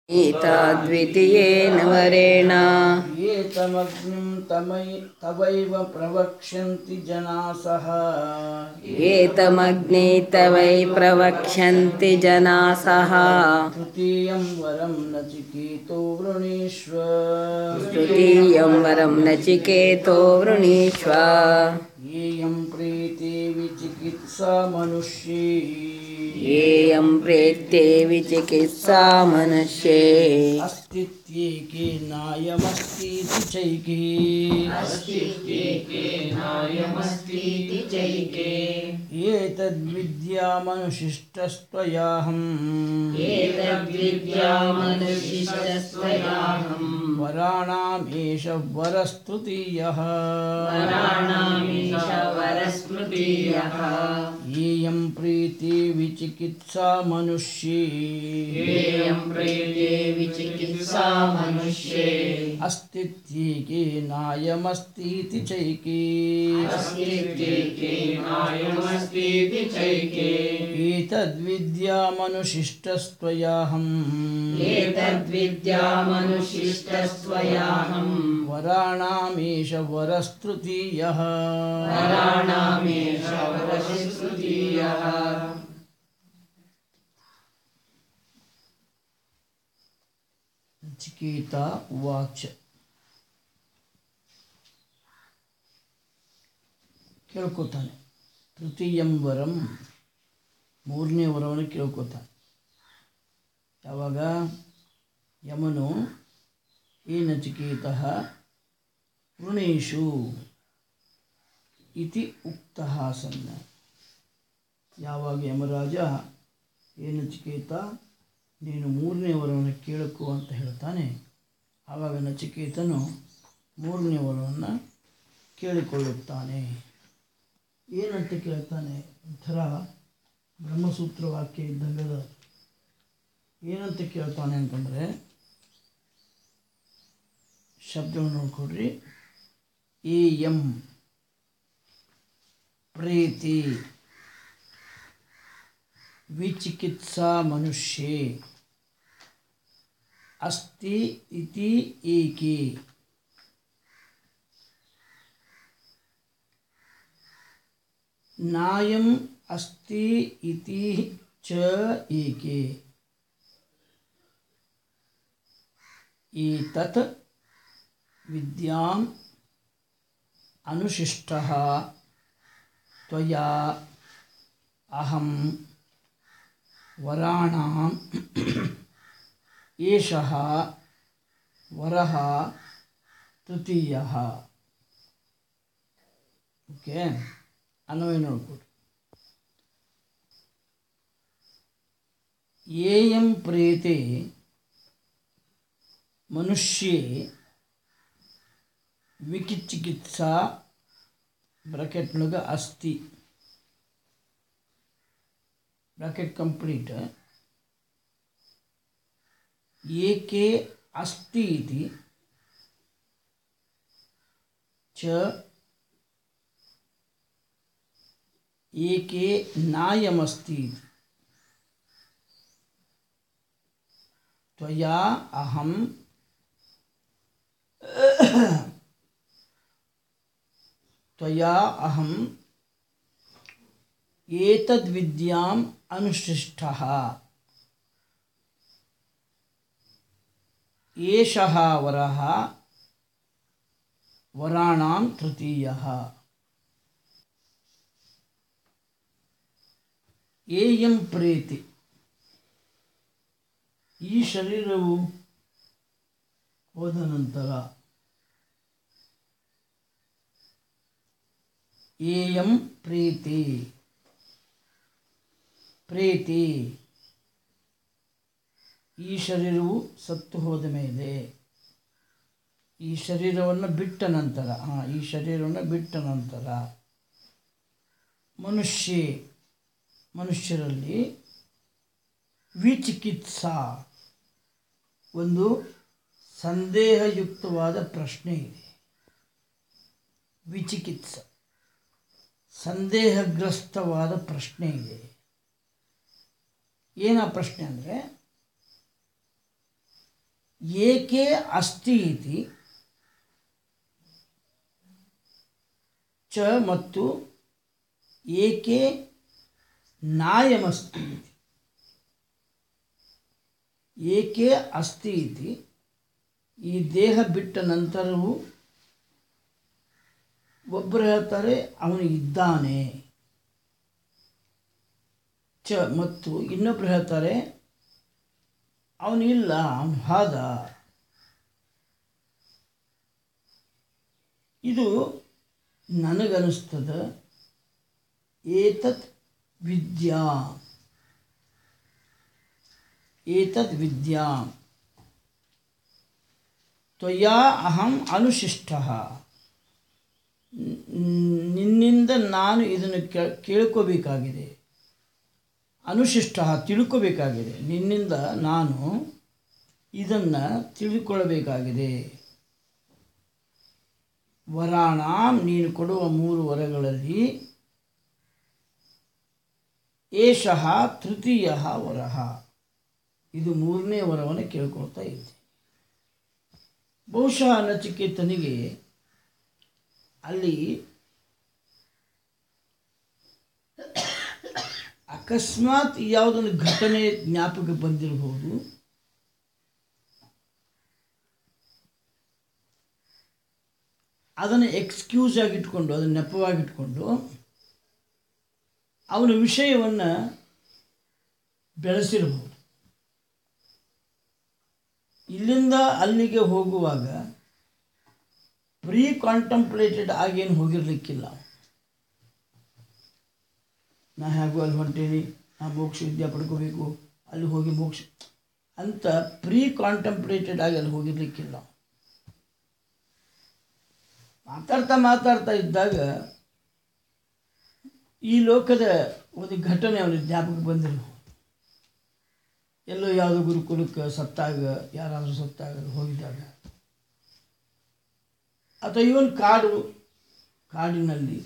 एताद्वितीयेन वरेण एतमग्निं तमै तवैव प्रवक्ष्यन्ति जनासः एतमग्ने तवै प्रवक्ष्यन्ति जनासः तृतीयं वरं नचिकेतो वृणीष्व तृतीयं वरं नचिकेतो वृणीष्व येयं प्रीते विचिकित्सा मनुष्ये येयं प्रेत्ये विचिकित्सा मनुष्ये अस्तित्वेके नायमस्तीति चैके एतद्विद्यामनुशिष्टस्त्वयाहम् वराणामेष वरस्तृतीयः येयं प्रीति विचिकित्सा मनुष्ये अस्तित्वेके नायमस्तीति चैके एतद्विद्यामनुशिष्टस्त्वयाहम् वराणामेष वरस्तृतीयः ನಚಿಕೇತ ಉವಾಚ ಕೇಳ್ಕೊತಾನೆ ತೃತೀಯಂ ವರಂ ಮೂರನೇ ವರವನ್ನು ಕೇಳ್ಕೊತಾನೆ ಯಾವಾಗ ಯಮನು ಏ ನಚಿಕೇತ ವೃಣೇಶು ಇತಿ ಉಕ್ತ ಸನ್ನ ಯಾವಾಗ ಯಮರಾಜ ಏ ನಚಿಕೇತ ನೀನು ಮೂರನೇ ವರವನ್ನು ಕೇಳಕು ಅಂತ ಹೇಳ್ತಾನೆ ಆವಾಗ ನಚಿಕೇತನು ಮೂರನೇ ವರವನ್ನು ಕೇಳಿಕೊಳ್ಳುತ್ತಾನೆ ಏನಂತ ಕೇಳ್ತಾನೆ ಒಂಥರ ಬ್ರಹ್ಮಸೂತ್ರ ವಾಕ್ಯ ಇದ್ದಂಗದ ಏನಂತ ಕೇಳ್ತಾನೆ ಅಂತಂದರೆ ಶಬ್ದವನ್ನು ನೋಡ್ಕೊಡ್ರಿ ಎ ಎಂ ಪ್ರೀತಿ ವಿಚಿಕಿತ್ಸಾ ಮನುಷ್ಯೇ अस्ति इति एके नायम् अस्ति इति च एके एतत् विद्याम् अनुशिष्टः त्वया अहं वराणां ಏಷಃ ವರಃ ತೃತೀಯಃ ಓಕೆ ಅನ್ವಯ ನೋಡ್ಕೊಡ್ರಿ ಏಯಂ ಪ್ರೇತೆ ಮನುಷ್ಯೇ ವಿಕಿಚಿಕಿತ್ಸಾ ಬ್ರಾಕೆಟ್ನೊಳಗೆ ಅಸ್ತಿ ಬ್ರಾಕೆಟ್ ಕಂಪ್ಲೀಟ್ ಏಕೆ ಅಸ್ತಿ ಇತಿ ಚ ಏಕೆ ನಾಯಮಸ್ತಿ ಇತಿ त्वया अहं त्वया अहम् एतद्विद्याम् अनुशिष्टः ಏಷಃ ವರಃ ವರಾಣಾಂ ತೃತೀಯಃ ಏಯಂ ಪ್ರೇತಿ ಈ ಶರೀರವು ಹೋದ ನಂತರ ಏಯಂ ಪ್ರೀತಿ ಪ್ರೀತಿ ಈ ಶರೀರವು ಸತ್ತು ಹೋದ ಮೇಲೆ ಈ ಶರೀರವನ್ನು ಬಿಟ್ಟ ನಂತರ ಹಾಂ ಈ ಶರೀರವನ್ನು ಬಿಟ್ಟ ನಂತರ ಮನುಷ್ಯ ಮನುಷ್ಯರಲ್ಲಿ ವಿಚಿಕಿತ್ಸಾ ಒಂದು ಸಂದೇಹಯುಕ್ತವಾದ ಪ್ರಶ್ನೆ ಇದೆ ವಿಚಿಕಿತ್ಸ ಸಂದೇಹಗ್ರಸ್ತವಾದ ಪ್ರಶ್ನೆ ಇದೆ ಏನ ಪ್ರಶ್ನೆ ಅಂದರೆ ಏಕೆ ಅಸ್ತಿ ಇತಿ ಚ ಮತ್ತು ಏಕೆ ನಾಯಮಸ್ತಿ ಇತಿ ಏಕೆ ಅಸ್ತಿ ಇತಿ ಈ ದೇಹ ಬಿಟ್ಟ ನಂತರವೂ ಒಬ್ಬರು ಹೇಳ್ತಾರೆ ಅವನು ಇದ್ದಾನೆ ಚ ಮತ್ತು ಇನ್ನೊಬ್ರು ಹೇಳ್ತಾರೆ ಅವನು ಇಲ್ಲ ಅವನು ಹಾದ ಇದು ನನಗನಿಸ್ತದ ಏತತ್ ವಿದ್ಯಾ ಏತದ್ ವಿದ್ಯಾ ತ್ವಯಾ ಅಹಂ ಅನುಶಿಷ್ಟ ನಿನ್ನಿಂದ ನಾನು ಇದನ್ನು ಕೇ- ಕೇಳ್ಕೋಬೇಕಾಗಿದೆ ಅನುಶಿಷ್ಟ ತಿಳ್ಕೋಬೇಕಾಗಿದೆ ನಿನ್ನಿಂದ ನಾನು ಇದನ್ನು ತಿಳ್ಕೊಳ್ಳಬೇಕಾಗಿದೆ ವರಾಣ ನೀನು ಕೊಡುವ ಮೂರು ವರಗಳಲ್ಲಿ ಏಷಃ ತೃತೀಯ ವರಹ ಇದು ಮೂರನೇ ವರವನ್ನು ಕೇಳ್ಕೊಳ್ತಾ ಇದ್ದೆ ಬಹುಶಃ ನಚಿಕೇತನಿಗೆ ಅಲ್ಲಿ ಅಕಸ್ಮಾತ್ ಯಾವುದೊಂದು ಘಟನೆ ಜ್ಞಾಪಕ ಬಂದಿರಬಹುದು ಅದನ್ನು ಎಕ್ಸ್ಕ್ಯೂಸ್ ಆಗಿಟ್ಕೊಂಡು ಅದನ್ನು ನೆಪವಾಗಿಟ್ಕೊಂಡು ಅವನ ವಿಷಯವನ್ನು ಬೆಳೆಸಿರಬಹುದು ಇಲ್ಲಿಂದ ಅಲ್ಲಿಗೆ ಹೋಗುವಾಗ ಪ್ರೀ ಕಾಂಟಂಪ್ಲೇಟೆಡ್ ಆಗೇನು ಹೋಗಿರ್ಲಿಕ್ಕಿಲ್ಲ ನಾ ಹೇಗೂ ಅಲ್ಲಿ ಹೊಂಟೀನಿ ನಾ ಮೋಕ್ಷ ವಿದ್ಯೆ ಪಡ್ಕೋಬೇಕು ಅಲ್ಲಿ ಹೋಗಿ ಮೋಕ್ಷ ಅಂತ ಪ್ರೀ ಕಾಂಟಂಪ್ಲೇಟೆಡ್ ಆಗಿ ಅಲ್ಲಿ ಹೋಗಿರ್ಲಿಕ್ಕಿಲ್ಲ ಮಾತಾಡ್ತಾ ಮಾತಾಡ್ತಾ ಇದ್ದಾಗ ಈ ಲೋಕದ ಒಂದು ಘಟನೆ ಅವನಿಗೆ ಜ್ಞಾಪಕ ಬಂದಿರಬಹುದು ಎಲ್ಲೋ ಯಾವುದೋ ಗುರುಕುಲಕ್ಕೆ ಸತ್ತಾಗ ಯಾರಾದರೂ ಸತ್ತಾಗ ಹೋಗಿದ್ದಾಗ ಅಥವಾ ಇವನ್ ಕಾಡು ಕಾಡಿನಲ್ಲಿ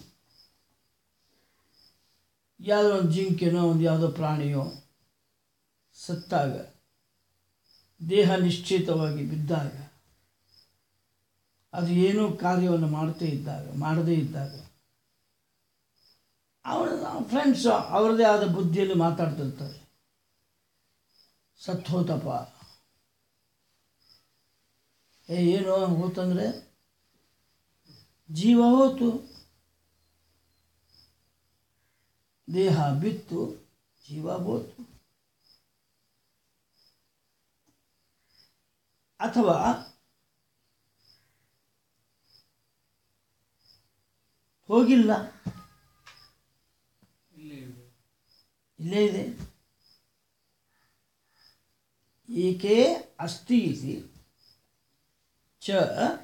ಯಾವುದೋ ಒಂದು ಜಿಂಕೆನೋ ಒಂದು ಯಾವುದೋ ಪ್ರಾಣಿಯೋ ಸತ್ತಾಗ ದೇಹ ನಿಶ್ಚಿತವಾಗಿ ಬಿದ್ದಾಗ ಅದು ಏನೋ ಕಾರ್ಯವನ್ನು ಮಾಡ್ತೇ ಇದ್ದಾಗ ಮಾಡದೇ ಇದ್ದಾಗ ಅವನ ಫ್ರೆಂಡ್ಸ್ ಅವರದೇ ಆದ ಬುದ್ಧಿಯಲ್ಲಿ ಮಾತಾಡ್ತಿರ್ತಾರೆ ಸತ್ತು ಹೋತಪ್ಪ ಏ ಏನು ಹೋತಂದ್ರೆ ಜೀವ ಹೋತು ದೇಹ ಬಿತ್ತು ಜೀವ ಹೋತು ಅಥವಾ ಹೋಗಿಲ್ಲ ಇಲ್ಲೇ ಇದೆ ಏಕೆ ಅಸ್ತಿ ಇತಿ ಚ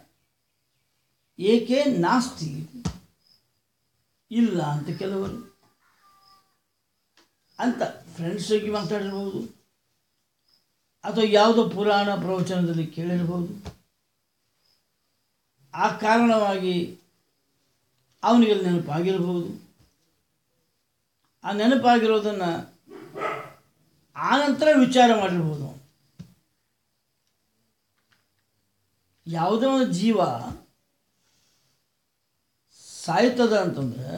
ಏಕೆ ನಾಸ್ತಿ ಇತಿ ಇಲ್ಲ ಅಂತ ಕೆಲವರು ಅಂತ ಫ್ರೆಂಡ್ಸಾಗಿ ಮಾತಾಡಿರ್ಬೋದು ಅಥವಾ ಯಾವುದೋ ಪುರಾಣ ಪ್ರವಚನದಲ್ಲಿ ಕೇಳಿರ್ಬೋದು ಆ ಕಾರಣವಾಗಿ ಅವನಿಗೆ ಅಲ್ಲಿ ನೆನಪಾಗಿರ್ಬೋದು ಆ ನೆನಪಾಗಿರೋದನ್ನು ಆನಂತರ ವಿಚಾರ ಮಾಡಿರ್ಬೋದು ಅವನು. ಯಾವುದೋ ಒಂದು ಜೀವ ಸಾಯ್ತದ ಅಂತಂದ್ರೆ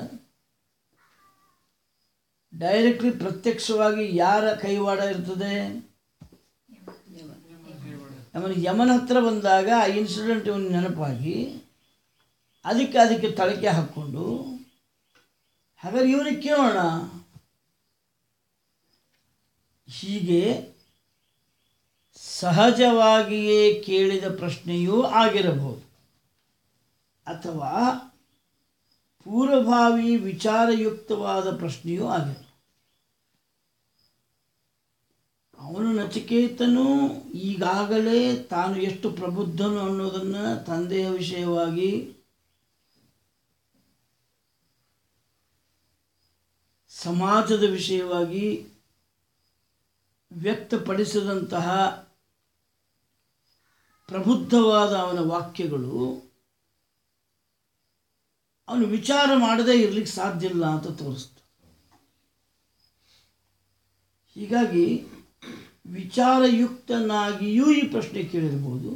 ಡೈರೆಕ್ಟ್ಲಿ ಪ್ರತ್ಯಕ್ಷವಾಗಿ ಯಾರ ಕೈವಾಡ ಇರ್ತದೆ ಅವನ ಯಮನ ಹತ್ರ ಬಂದಾಗ ಆ ಇನ್ಸಿಡೆಂಟ್ ಇವನು ನೆನಪಾಗಿ ಅದಕ್ಕೆ ಅದಕ್ಕೆ ತಳಕೆ ಹಾಕ್ಕೊಂಡು ಹಾಗಾದ್ರೆ ಇವನಿಗೆ ಕೇಳೋಣ ಹೀಗೆ ಸಹಜವಾಗಿಯೇ ಕೇಳಿದ ಪ್ರಶ್ನೆಯೂ ಆಗಿರಬಹುದು ಅಥವಾ ಪೂರ್ವಭಾವಿ ವಿಚಾರಯುಕ್ತವಾದ ಪ್ರಶ್ನೆಯೂ ಆಗಿರಬಹುದು ಅವನು ನಚಿಕೇತನು ಈಗಾಗಲೇ ತಾನು ಎಷ್ಟು ಪ್ರಬುದ್ಧನು ಅನ್ನೋದನ್ನು ತಂದೆಯ ವಿಷಯವಾಗಿ ಸಮಾಜದ ವಿಷಯವಾಗಿ ವ್ಯಕ್ತಪಡಿಸಿದಂತಹ ಪ್ರಬುದ್ಧವಾದ ಅವನ ವಾಕ್ಯಗಳು ಅವನು ವಿಚಾರ ಮಾಡದೇ ಇರಲಿಕ್ಕೆ ಸಾಧ್ಯ ಇಲ್ಲ ಅಂತ ತೋರಿಸ್ತು ಹೀಗಾಗಿ ವಿಚಾರಯುಕ್ತನಾಗಿಯೂ ಈ ಪ್ರಶ್ನೆ ಕೇಳಿರ್ಬೋದು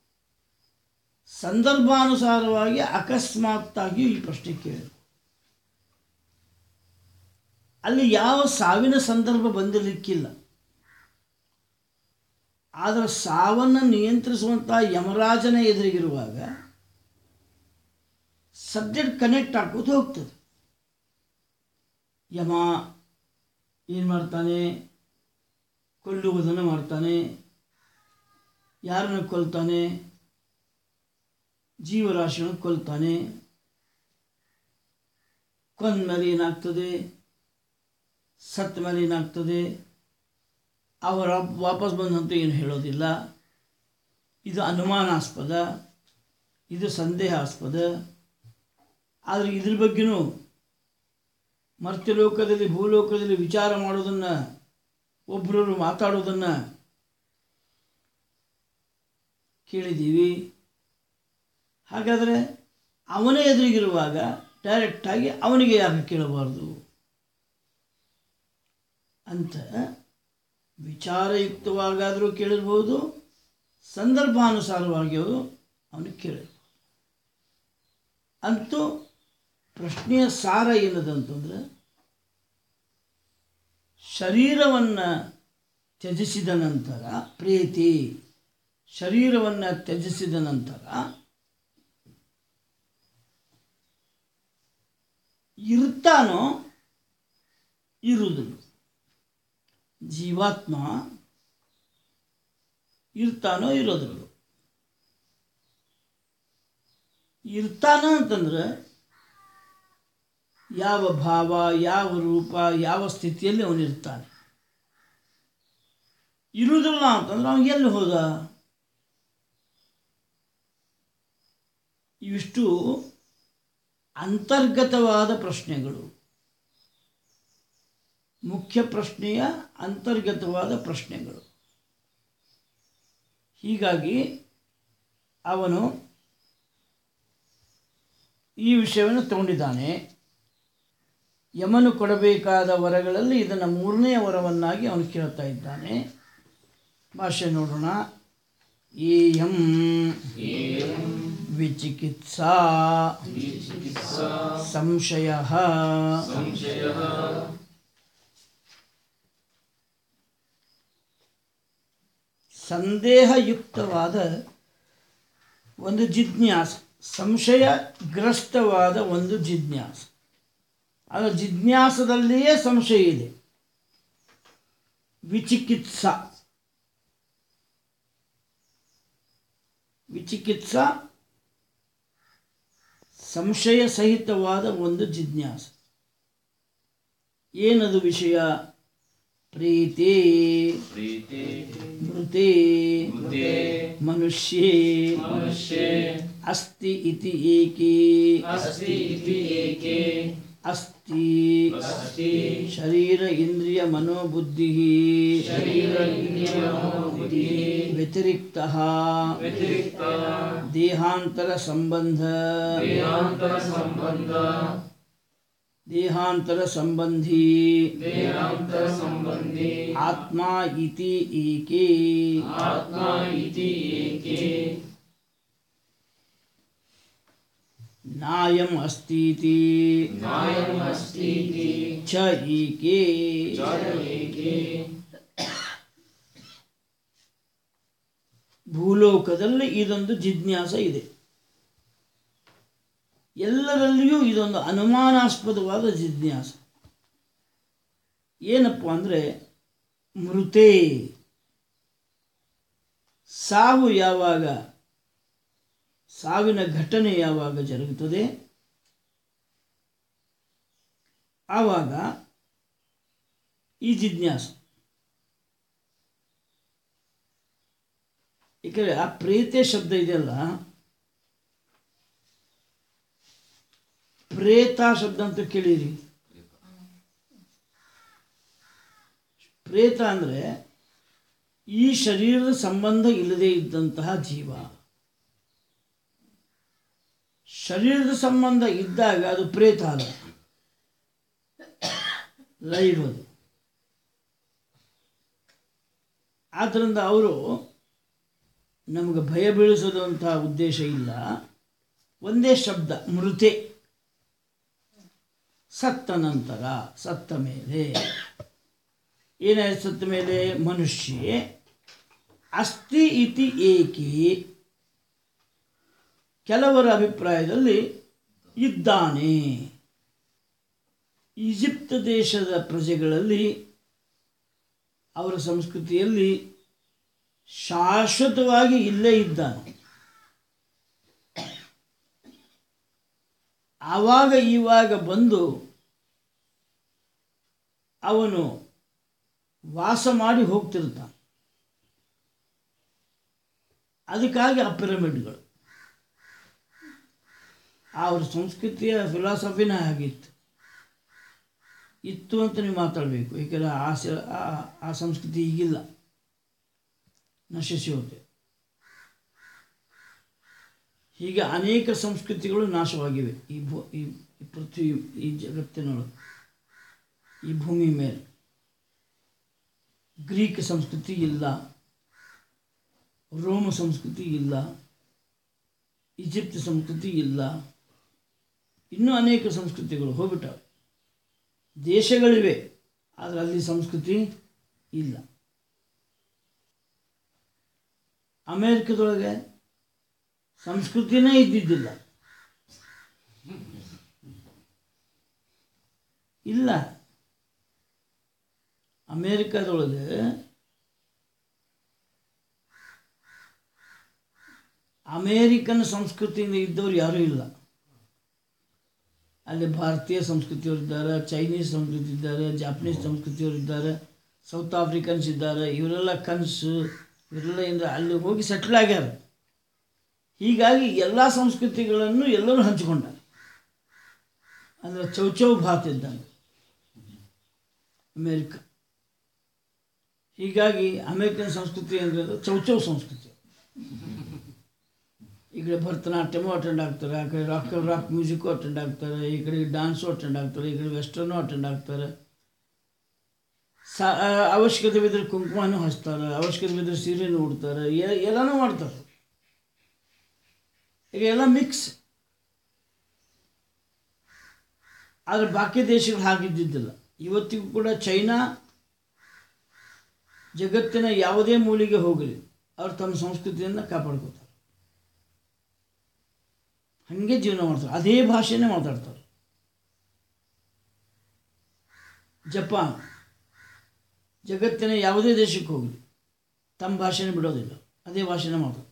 ಸಂದರ್ಭಾನುಸಾರವಾಗಿ ಅಕಸ್ಮಾತ್ತಾಗಿಯೂ ಈ ಪ್ರಶ್ನೆ ಕೇಳಿರ್ಬೋದು ಅಲ್ಲಿ ಯಾವ ಸಾವಿನ ಸಂದರ್ಭ ಬಂದಿರಲಿಕ್ಕಿಲ್ಲ ಆದರೆ ಸಾವನ್ನು ನಿಯಂತ್ರಿಸುವಂಥ ಯಮರಾಜನ ಎದುರಿಗಿರುವಾಗ ಸಬ್ಜೆಕ್ಟ್ ಕನೆಕ್ಟ್ ಆಗೋದು ಹೋಗ್ತದೆ ಯಮ ಏನು ಮಾಡ್ತಾನೆ ಕೊಲ್ಲುವುದನ್ನು ಮಾಡ್ತಾನೆ ಯಾರನ್ನು ಕೊಲ್ತಾನೆ ಜೀವರಾಶಿಯನ್ನು ಕೊಲ್ತಾನೆ ಕೊಂದ ಮೇಲೆ ಏನಾಗ್ತದೆ ಸತ್ತ ಮೇಲೆ ಏನಾಗ್ತದೆ ಅವರ ವಾಪಸ್ ಬಂದಂತೂ ಏನು ಹೇಳೋದಿಲ್ಲ ಇದು ಅನುಮಾನಾಸ್ಪದ ಇದು ಸಂದೇಹಾಸ್ಪದ ಆದರೆ ಇದ್ರ ಬಗ್ಗೆನೂ ಮರ್ತ್ಯಲೋಕದಲ್ಲಿ ಭೂಲೋಕದಲ್ಲಿ ವಿಚಾರ ಮಾಡೋದನ್ನು ಒಬ್ಬರವರು ಮಾತಾಡೋದನ್ನು ಕೇಳಿದ್ದೀವಿ ಹಾಗಾದರೆ ಅವನೇ ಎದುರಿಗಿರುವಾಗ ಡೈರೆಕ್ಟಾಗಿ ಅವನಿಗೆ ಯಾಕೆ ಕೇಳಬಾರ್ದು ಅಂತ ವಿಚಾರಯುಕ್ತವಾಗಾದರೂ ಕೇಳಿರ್ಬೋದು ಸಂದರ್ಭಾನುಸಾರವಾಗಿ ಅವರು ಅವನಿಗೆ ಕೇಳಿರ್ಬೋದು ಅಂತೂ ಪ್ರಶ್ನೆಯ ಸಾರ ಏನದಂತಂದ್ರೆ ಶರೀರವನ್ನು ತ್ಯಜಿಸಿದ ನಂತರ ಪ್ರೀತಿ ಶರೀರವನ್ನು ತ್ಯಜಿಸಿದ ನಂತರ ಇರ್ತಾನೋ ಇರುವುದಿಲ್ಲ ಜೀವಾತ್ಮ ಇರ್ತಾನೋ ಇರೋದಿಲ್ಲ ಇರ್ತಾನ ಅಂತಂದ್ರೆ ಯಾವ ಭಾವ ಯಾವ ರೂಪ ಯಾವ ಸ್ಥಿತಿಯಲ್ಲಿ ಅವನಿರ್ತಾನೆ ಇರುವುದಿಲ್ಲ ಅಂತಂದ್ರೆ ಅವನು ಎಲ್ಲಿ ಹೋದ ಇವಿಷ್ಟು ಅಂತರ್ಗತವಾದ ಪ್ರಶ್ನೆಗಳು ಮುಖ್ಯ ಪ್ರಶ್ನೆಯ ಅಂತರ್ಗತವಾದ ಪ್ರಶ್ನೆಗಳು ಹೀಗಾಗಿ ಅವನು ಈ ವಿಷಯವನ್ನು ತಗೊಂಡಿದ್ದಾನೆ ಯಮನು ಕೊಡಬೇಕಾದ ವರಗಳಲ್ಲಿ ಇದನ್ನು ಮೂರನೇ ವರವನ್ನಾಗಿ ಅವನು ಕೇಳ್ತಾ ಇದ್ದಾನೆ ಭಾಷೆ ನೋಡೋಣ ಏಯಂ ವಿಚಿಕಿತ್ಸಾ ಸಂಶಯ ಸಂದೇಹಯುಕ್ತವಾದ ಒಂದು ಜಿಜ್ಞಾಸ ಸಂಶಯಗ್ರಸ್ತವಾದ ಒಂದು ಜಿಜ್ಞಾಸ ಆಗ ಜಿಜ್ಞಾಸದಲ್ಲಿಯೇ ಸಂಶಯ ಇದೆ ವಿಚಿಕಿತ್ಸ ವಿಚಿಕಿತ್ಸ ಸಂಶಯ ಸಹಿತವಾದ ಒಂದು ಜಿಜ್ಞಾಸ ಏನದು ವಿಷಯ ಪ್ರೀತಿ ಮೃತೆ ಮನುಷ್ಯೇ ಅಸ್ತಿ ಇತಿ ಏಕೆ ಅಸ್ತಿ ಶರೀರ ಇಂದ್ರಿಯ ಮನೋಬುದ್ಧಿ ವ್ಯತಿರಿಕ್ತ ದೇಹಾಂತರ ಸಂಬಂಧ ದೇಹಾಂತರ ಸಂಬಂಧಿ ಆತ್ಮ ಇತಿ ಏಕೆ ನಾಯಂ ಅಸ್ತೀತಿ ಚ ಏಕೆ ಭೂಲೋಕದಲ್ಲಿ ಇದೊಂದು ಜಿಜ್ಞಾಸ ಇದೆ ಎಲ್ಲರಲ್ಲಿಯೂ ಇದೊಂದು ಅನುಮಾನಾಸ್ಪದವಾದ ಜಿಜ್ಞಾಸ ಏನಪ್ಪ ಅಂದರೆ ಮೃತೆ ಸಾವು ಯಾವಾಗ ಸಾವಿನ ಘಟನೆ ಯಾವಾಗ ಜರುಗುತ್ತದೆ ಆವಾಗ ಈ ಜಿಜ್ಞಾಸ ಏಕೆಂದರೆ ಆ ಪ್ರೇತೆ ಶಬ್ದ ಇದೆಯಲ್ಲ ಪ್ರೇತ ಶಬ್ದ ಅಂತ ಕೇಳಿರಿ ಪ್ರೇತ ಅಂದರೆ ಈ ಶರೀರದ ಸಂಬಂಧ ಇಲ್ಲದೆ ಇದ್ದಂತಹ ಜೀವ ಶರೀರದ ಸಂಬಂಧ ಇದ್ದಾಗ ಅದು ಪ್ರೇತ ಅಲ್ಲ ಲೈವ್ ಅದು ಆದ್ದರಿಂದ ಅವರು ನಮಗೆ ಭಯ ಬೀಳಿಸೋದಂಥ ಉದ್ದೇಶ ಇಲ್ಲ ಒಂದೇ ಶಬ್ದ ಮೃತೆ ಸತ್ತ ನಂತರ ಸತ್ತ ಮೇಲೆ ಏನಾಯ್ತು ಸತ್ತ ಮೇಲೆ ಮನುಷ್ಯ ಅಸ್ತಿ ಇತಿ ಏಕೆ ಕೆಲವರ ಅಭಿಪ್ರಾಯದಲ್ಲಿ ಇದ್ದಾನೆ ಈಜಿಪ್ಟ್ ದೇಶದ ಪ್ರಜೆಗಳಲ್ಲಿ ಅವರ ಸಂಸ್ಕೃತಿಯಲ್ಲಿ ಶಾಶ್ವತವಾಗಿ ಇಲ್ಲೇ ಇದ್ದಾನೆ ಆವಾಗ ಇವಾಗ ಬಂದು ಅವನು ವಾಸ ಮಾಡಿ ಹೋಗ್ತಿರ್ತಾನೆ ಅದಕ್ಕಾಗಿ ಆ ಪಿರಮಿಡ್ಗಳು ಅವ್ರ ಸಂಸ್ಕೃತಿಯ ಫಿಲಾಸಫಿನೇ ಆಗಿತ್ತು ಇತ್ತು ಅಂತ ನೀವು ಮಾತಾಡಬೇಕು ಏಕೆಂದರೆ ಆ ಸ- ಆ- ಆ ಸಂಸ್ಕೃತಿ ಈಗಿಲ್ಲ ನಶಿಸಿ ಹೋಗಿದೆ ಹೀಗೆ ಅನೇಕ ಸಂಸ್ಕೃತಿಗಳು ನಾಶವಾಗಿವೆ ಈ ಭೂ ಈ ಈ ಪೃಥ್ವಿ ಈ ಜಗತ್ತಿನೊಳಗೆ ಈ ಭೂಮಿ ಮೇಲೆ ಗ್ರೀಕ್ ಸಂಸ್ಕೃತಿ ಇಲ್ಲ ರೋಮ ಸಂಸ್ಕೃತಿ ಇಲ್ಲ ಈಜಿಪ್ಟ್ ಸಂಸ್ಕೃತಿ ಇಲ್ಲ ಇನ್ನೂ ಅನೇಕ ಸಂಸ್ಕೃತಿಗಳು ಹೋಗ್ಬಿಟ್ಟವೆ ದೇಶಗಳಿವೆ ಆದರೆ ಅಲ್ಲಿ ಸಂಸ್ಕೃತಿ ಇಲ್ಲ ಅಮೇರಿಕದೊಳಗೆ ಸಂಸ್ಕೃತಿನೇ ಇದ್ದಿದ್ದಿಲ್ಲ ಇಲ್ಲ ಅಮೇರಿಕಾದೊಳಗೆ ಅಮೇರಿಕನ್ ಸಂಸ್ಕೃತಿಯಿಂದ ಇದ್ದವ್ರು ಯಾರೂ ಇಲ್ಲ ಅಲ್ಲಿ ಭಾರತೀಯ ಸಂಸ್ಕೃತಿಯವರು ಇದ್ದಾರೆ ಚೈನೀಸ್ ಸಂಸ್ಕೃತಿ ಇದ್ದಾರೆ ಜಾಪನೀಸ್ ಸಂಸ್ಕೃತಿಯವರು ಇದ್ದಾರೆ ಸೌತ್ ಆಫ್ರಿಕನ್ಸ್ ಇದ್ದಾರೆ ಇವರೆಲ್ಲ ಕನ್ಸು ಇವರೆಲ್ಲ ಇಂದ ಅಲ್ಲಿ ಹೋಗಿ ಸೆಟ್ಲ್ ಆಗ್ಯಾರ ಹೀಗಾಗಿ ಎಲ್ಲ ಸಂಸ್ಕೃತಿಗಳನ್ನು ಎಲ್ಲರೂ ಹಂಚಿಕೊಂಡಾರೆ ಅಂದರೆ ಚೌಚೌ ಭಾತ್ ಇದ್ದಂಗೆ ಅಮೇರಿಕ ಹೀಗಾಗಿ ಅಮೇರಿಕನ್ ಸಂಸ್ಕೃತಿ ಅಂದರೆ ಚೌಚೌ ಸಂಸ್ಕೃತಿ ಈ ಕಡೆ ಭರತನಾಟ್ಯಮು ಅಟೆಂಡ್ ಆಗ್ತಾರೆ ಆ ಕಡೆ ರಾಕ್ ರಾಕ್ ಮ್ಯೂಸಿಕ್ಕು ಅಟೆಂಡ್ ಆಗ್ತಾರೆ ಈ ಕಡೆ ಡ್ಯಾನ್ಸು ಅಟೆಂಡ್ ಆಗ್ತಾರೆ ಈ ಕಡೆ ವೆಸ್ಟರ್ನು ಅಟೆಂಡ್ ಆಗ್ತಾರೆ ಸಾ ಆ, ಅವಶ್ಯಕತೆ ಬಿದ್ದರೆ ಕುಂಕುಮನೂ ಹಚ್ತಾರೆ ಅವಶ್ಯಕತೆ ಬಿದ್ದರೆ ಸೀರೆನೂ ಉಡ್ತಾರೆ ಎ- ಎಲ್ಲನೂ ಮಾಡ್ತಾರೆ ಈಗ ಎಲ್ಲ ಮಿಕ್ಸ್ ಆದರೆ ಬಾಕಿ ದೇಶಗಳು ಹಾಗಿದ್ದಿದ್ದಿಲ್ಲ ಇವತ್ತಿಗೂ ಕೂಡ ಚೈನಾ ಜಗತ್ತಿನ ಯಾವುದೇ ಮೂಲೆಗೆ ಹೋಗಲಿ ಅವ್ರು ತಮ್ಮ ಸಂಸ್ಕೃತಿಯನ್ನು ಕಾಪಾಡ್ಕೋತಾರೆ ಹಾಗೆ ಜೀವನ ಮಾಡ್ತಾರೆ ಅದೇ ಭಾಷೆನೇ ಮಾತಾಡ್ತಾರೆ ಜಪಾನ್ ಜಗತ್ತಿನ ಯಾವುದೇ ದೇಶಕ್ಕೆ ಹೋಗಲಿ ತಮ್ಮ ಭಾಷೆನೇ ಬಿಡೋದಿಲ್ಲ ಅದೇ ಭಾಷೆನೇ ಮಾತಾಡ್ತಾರೆ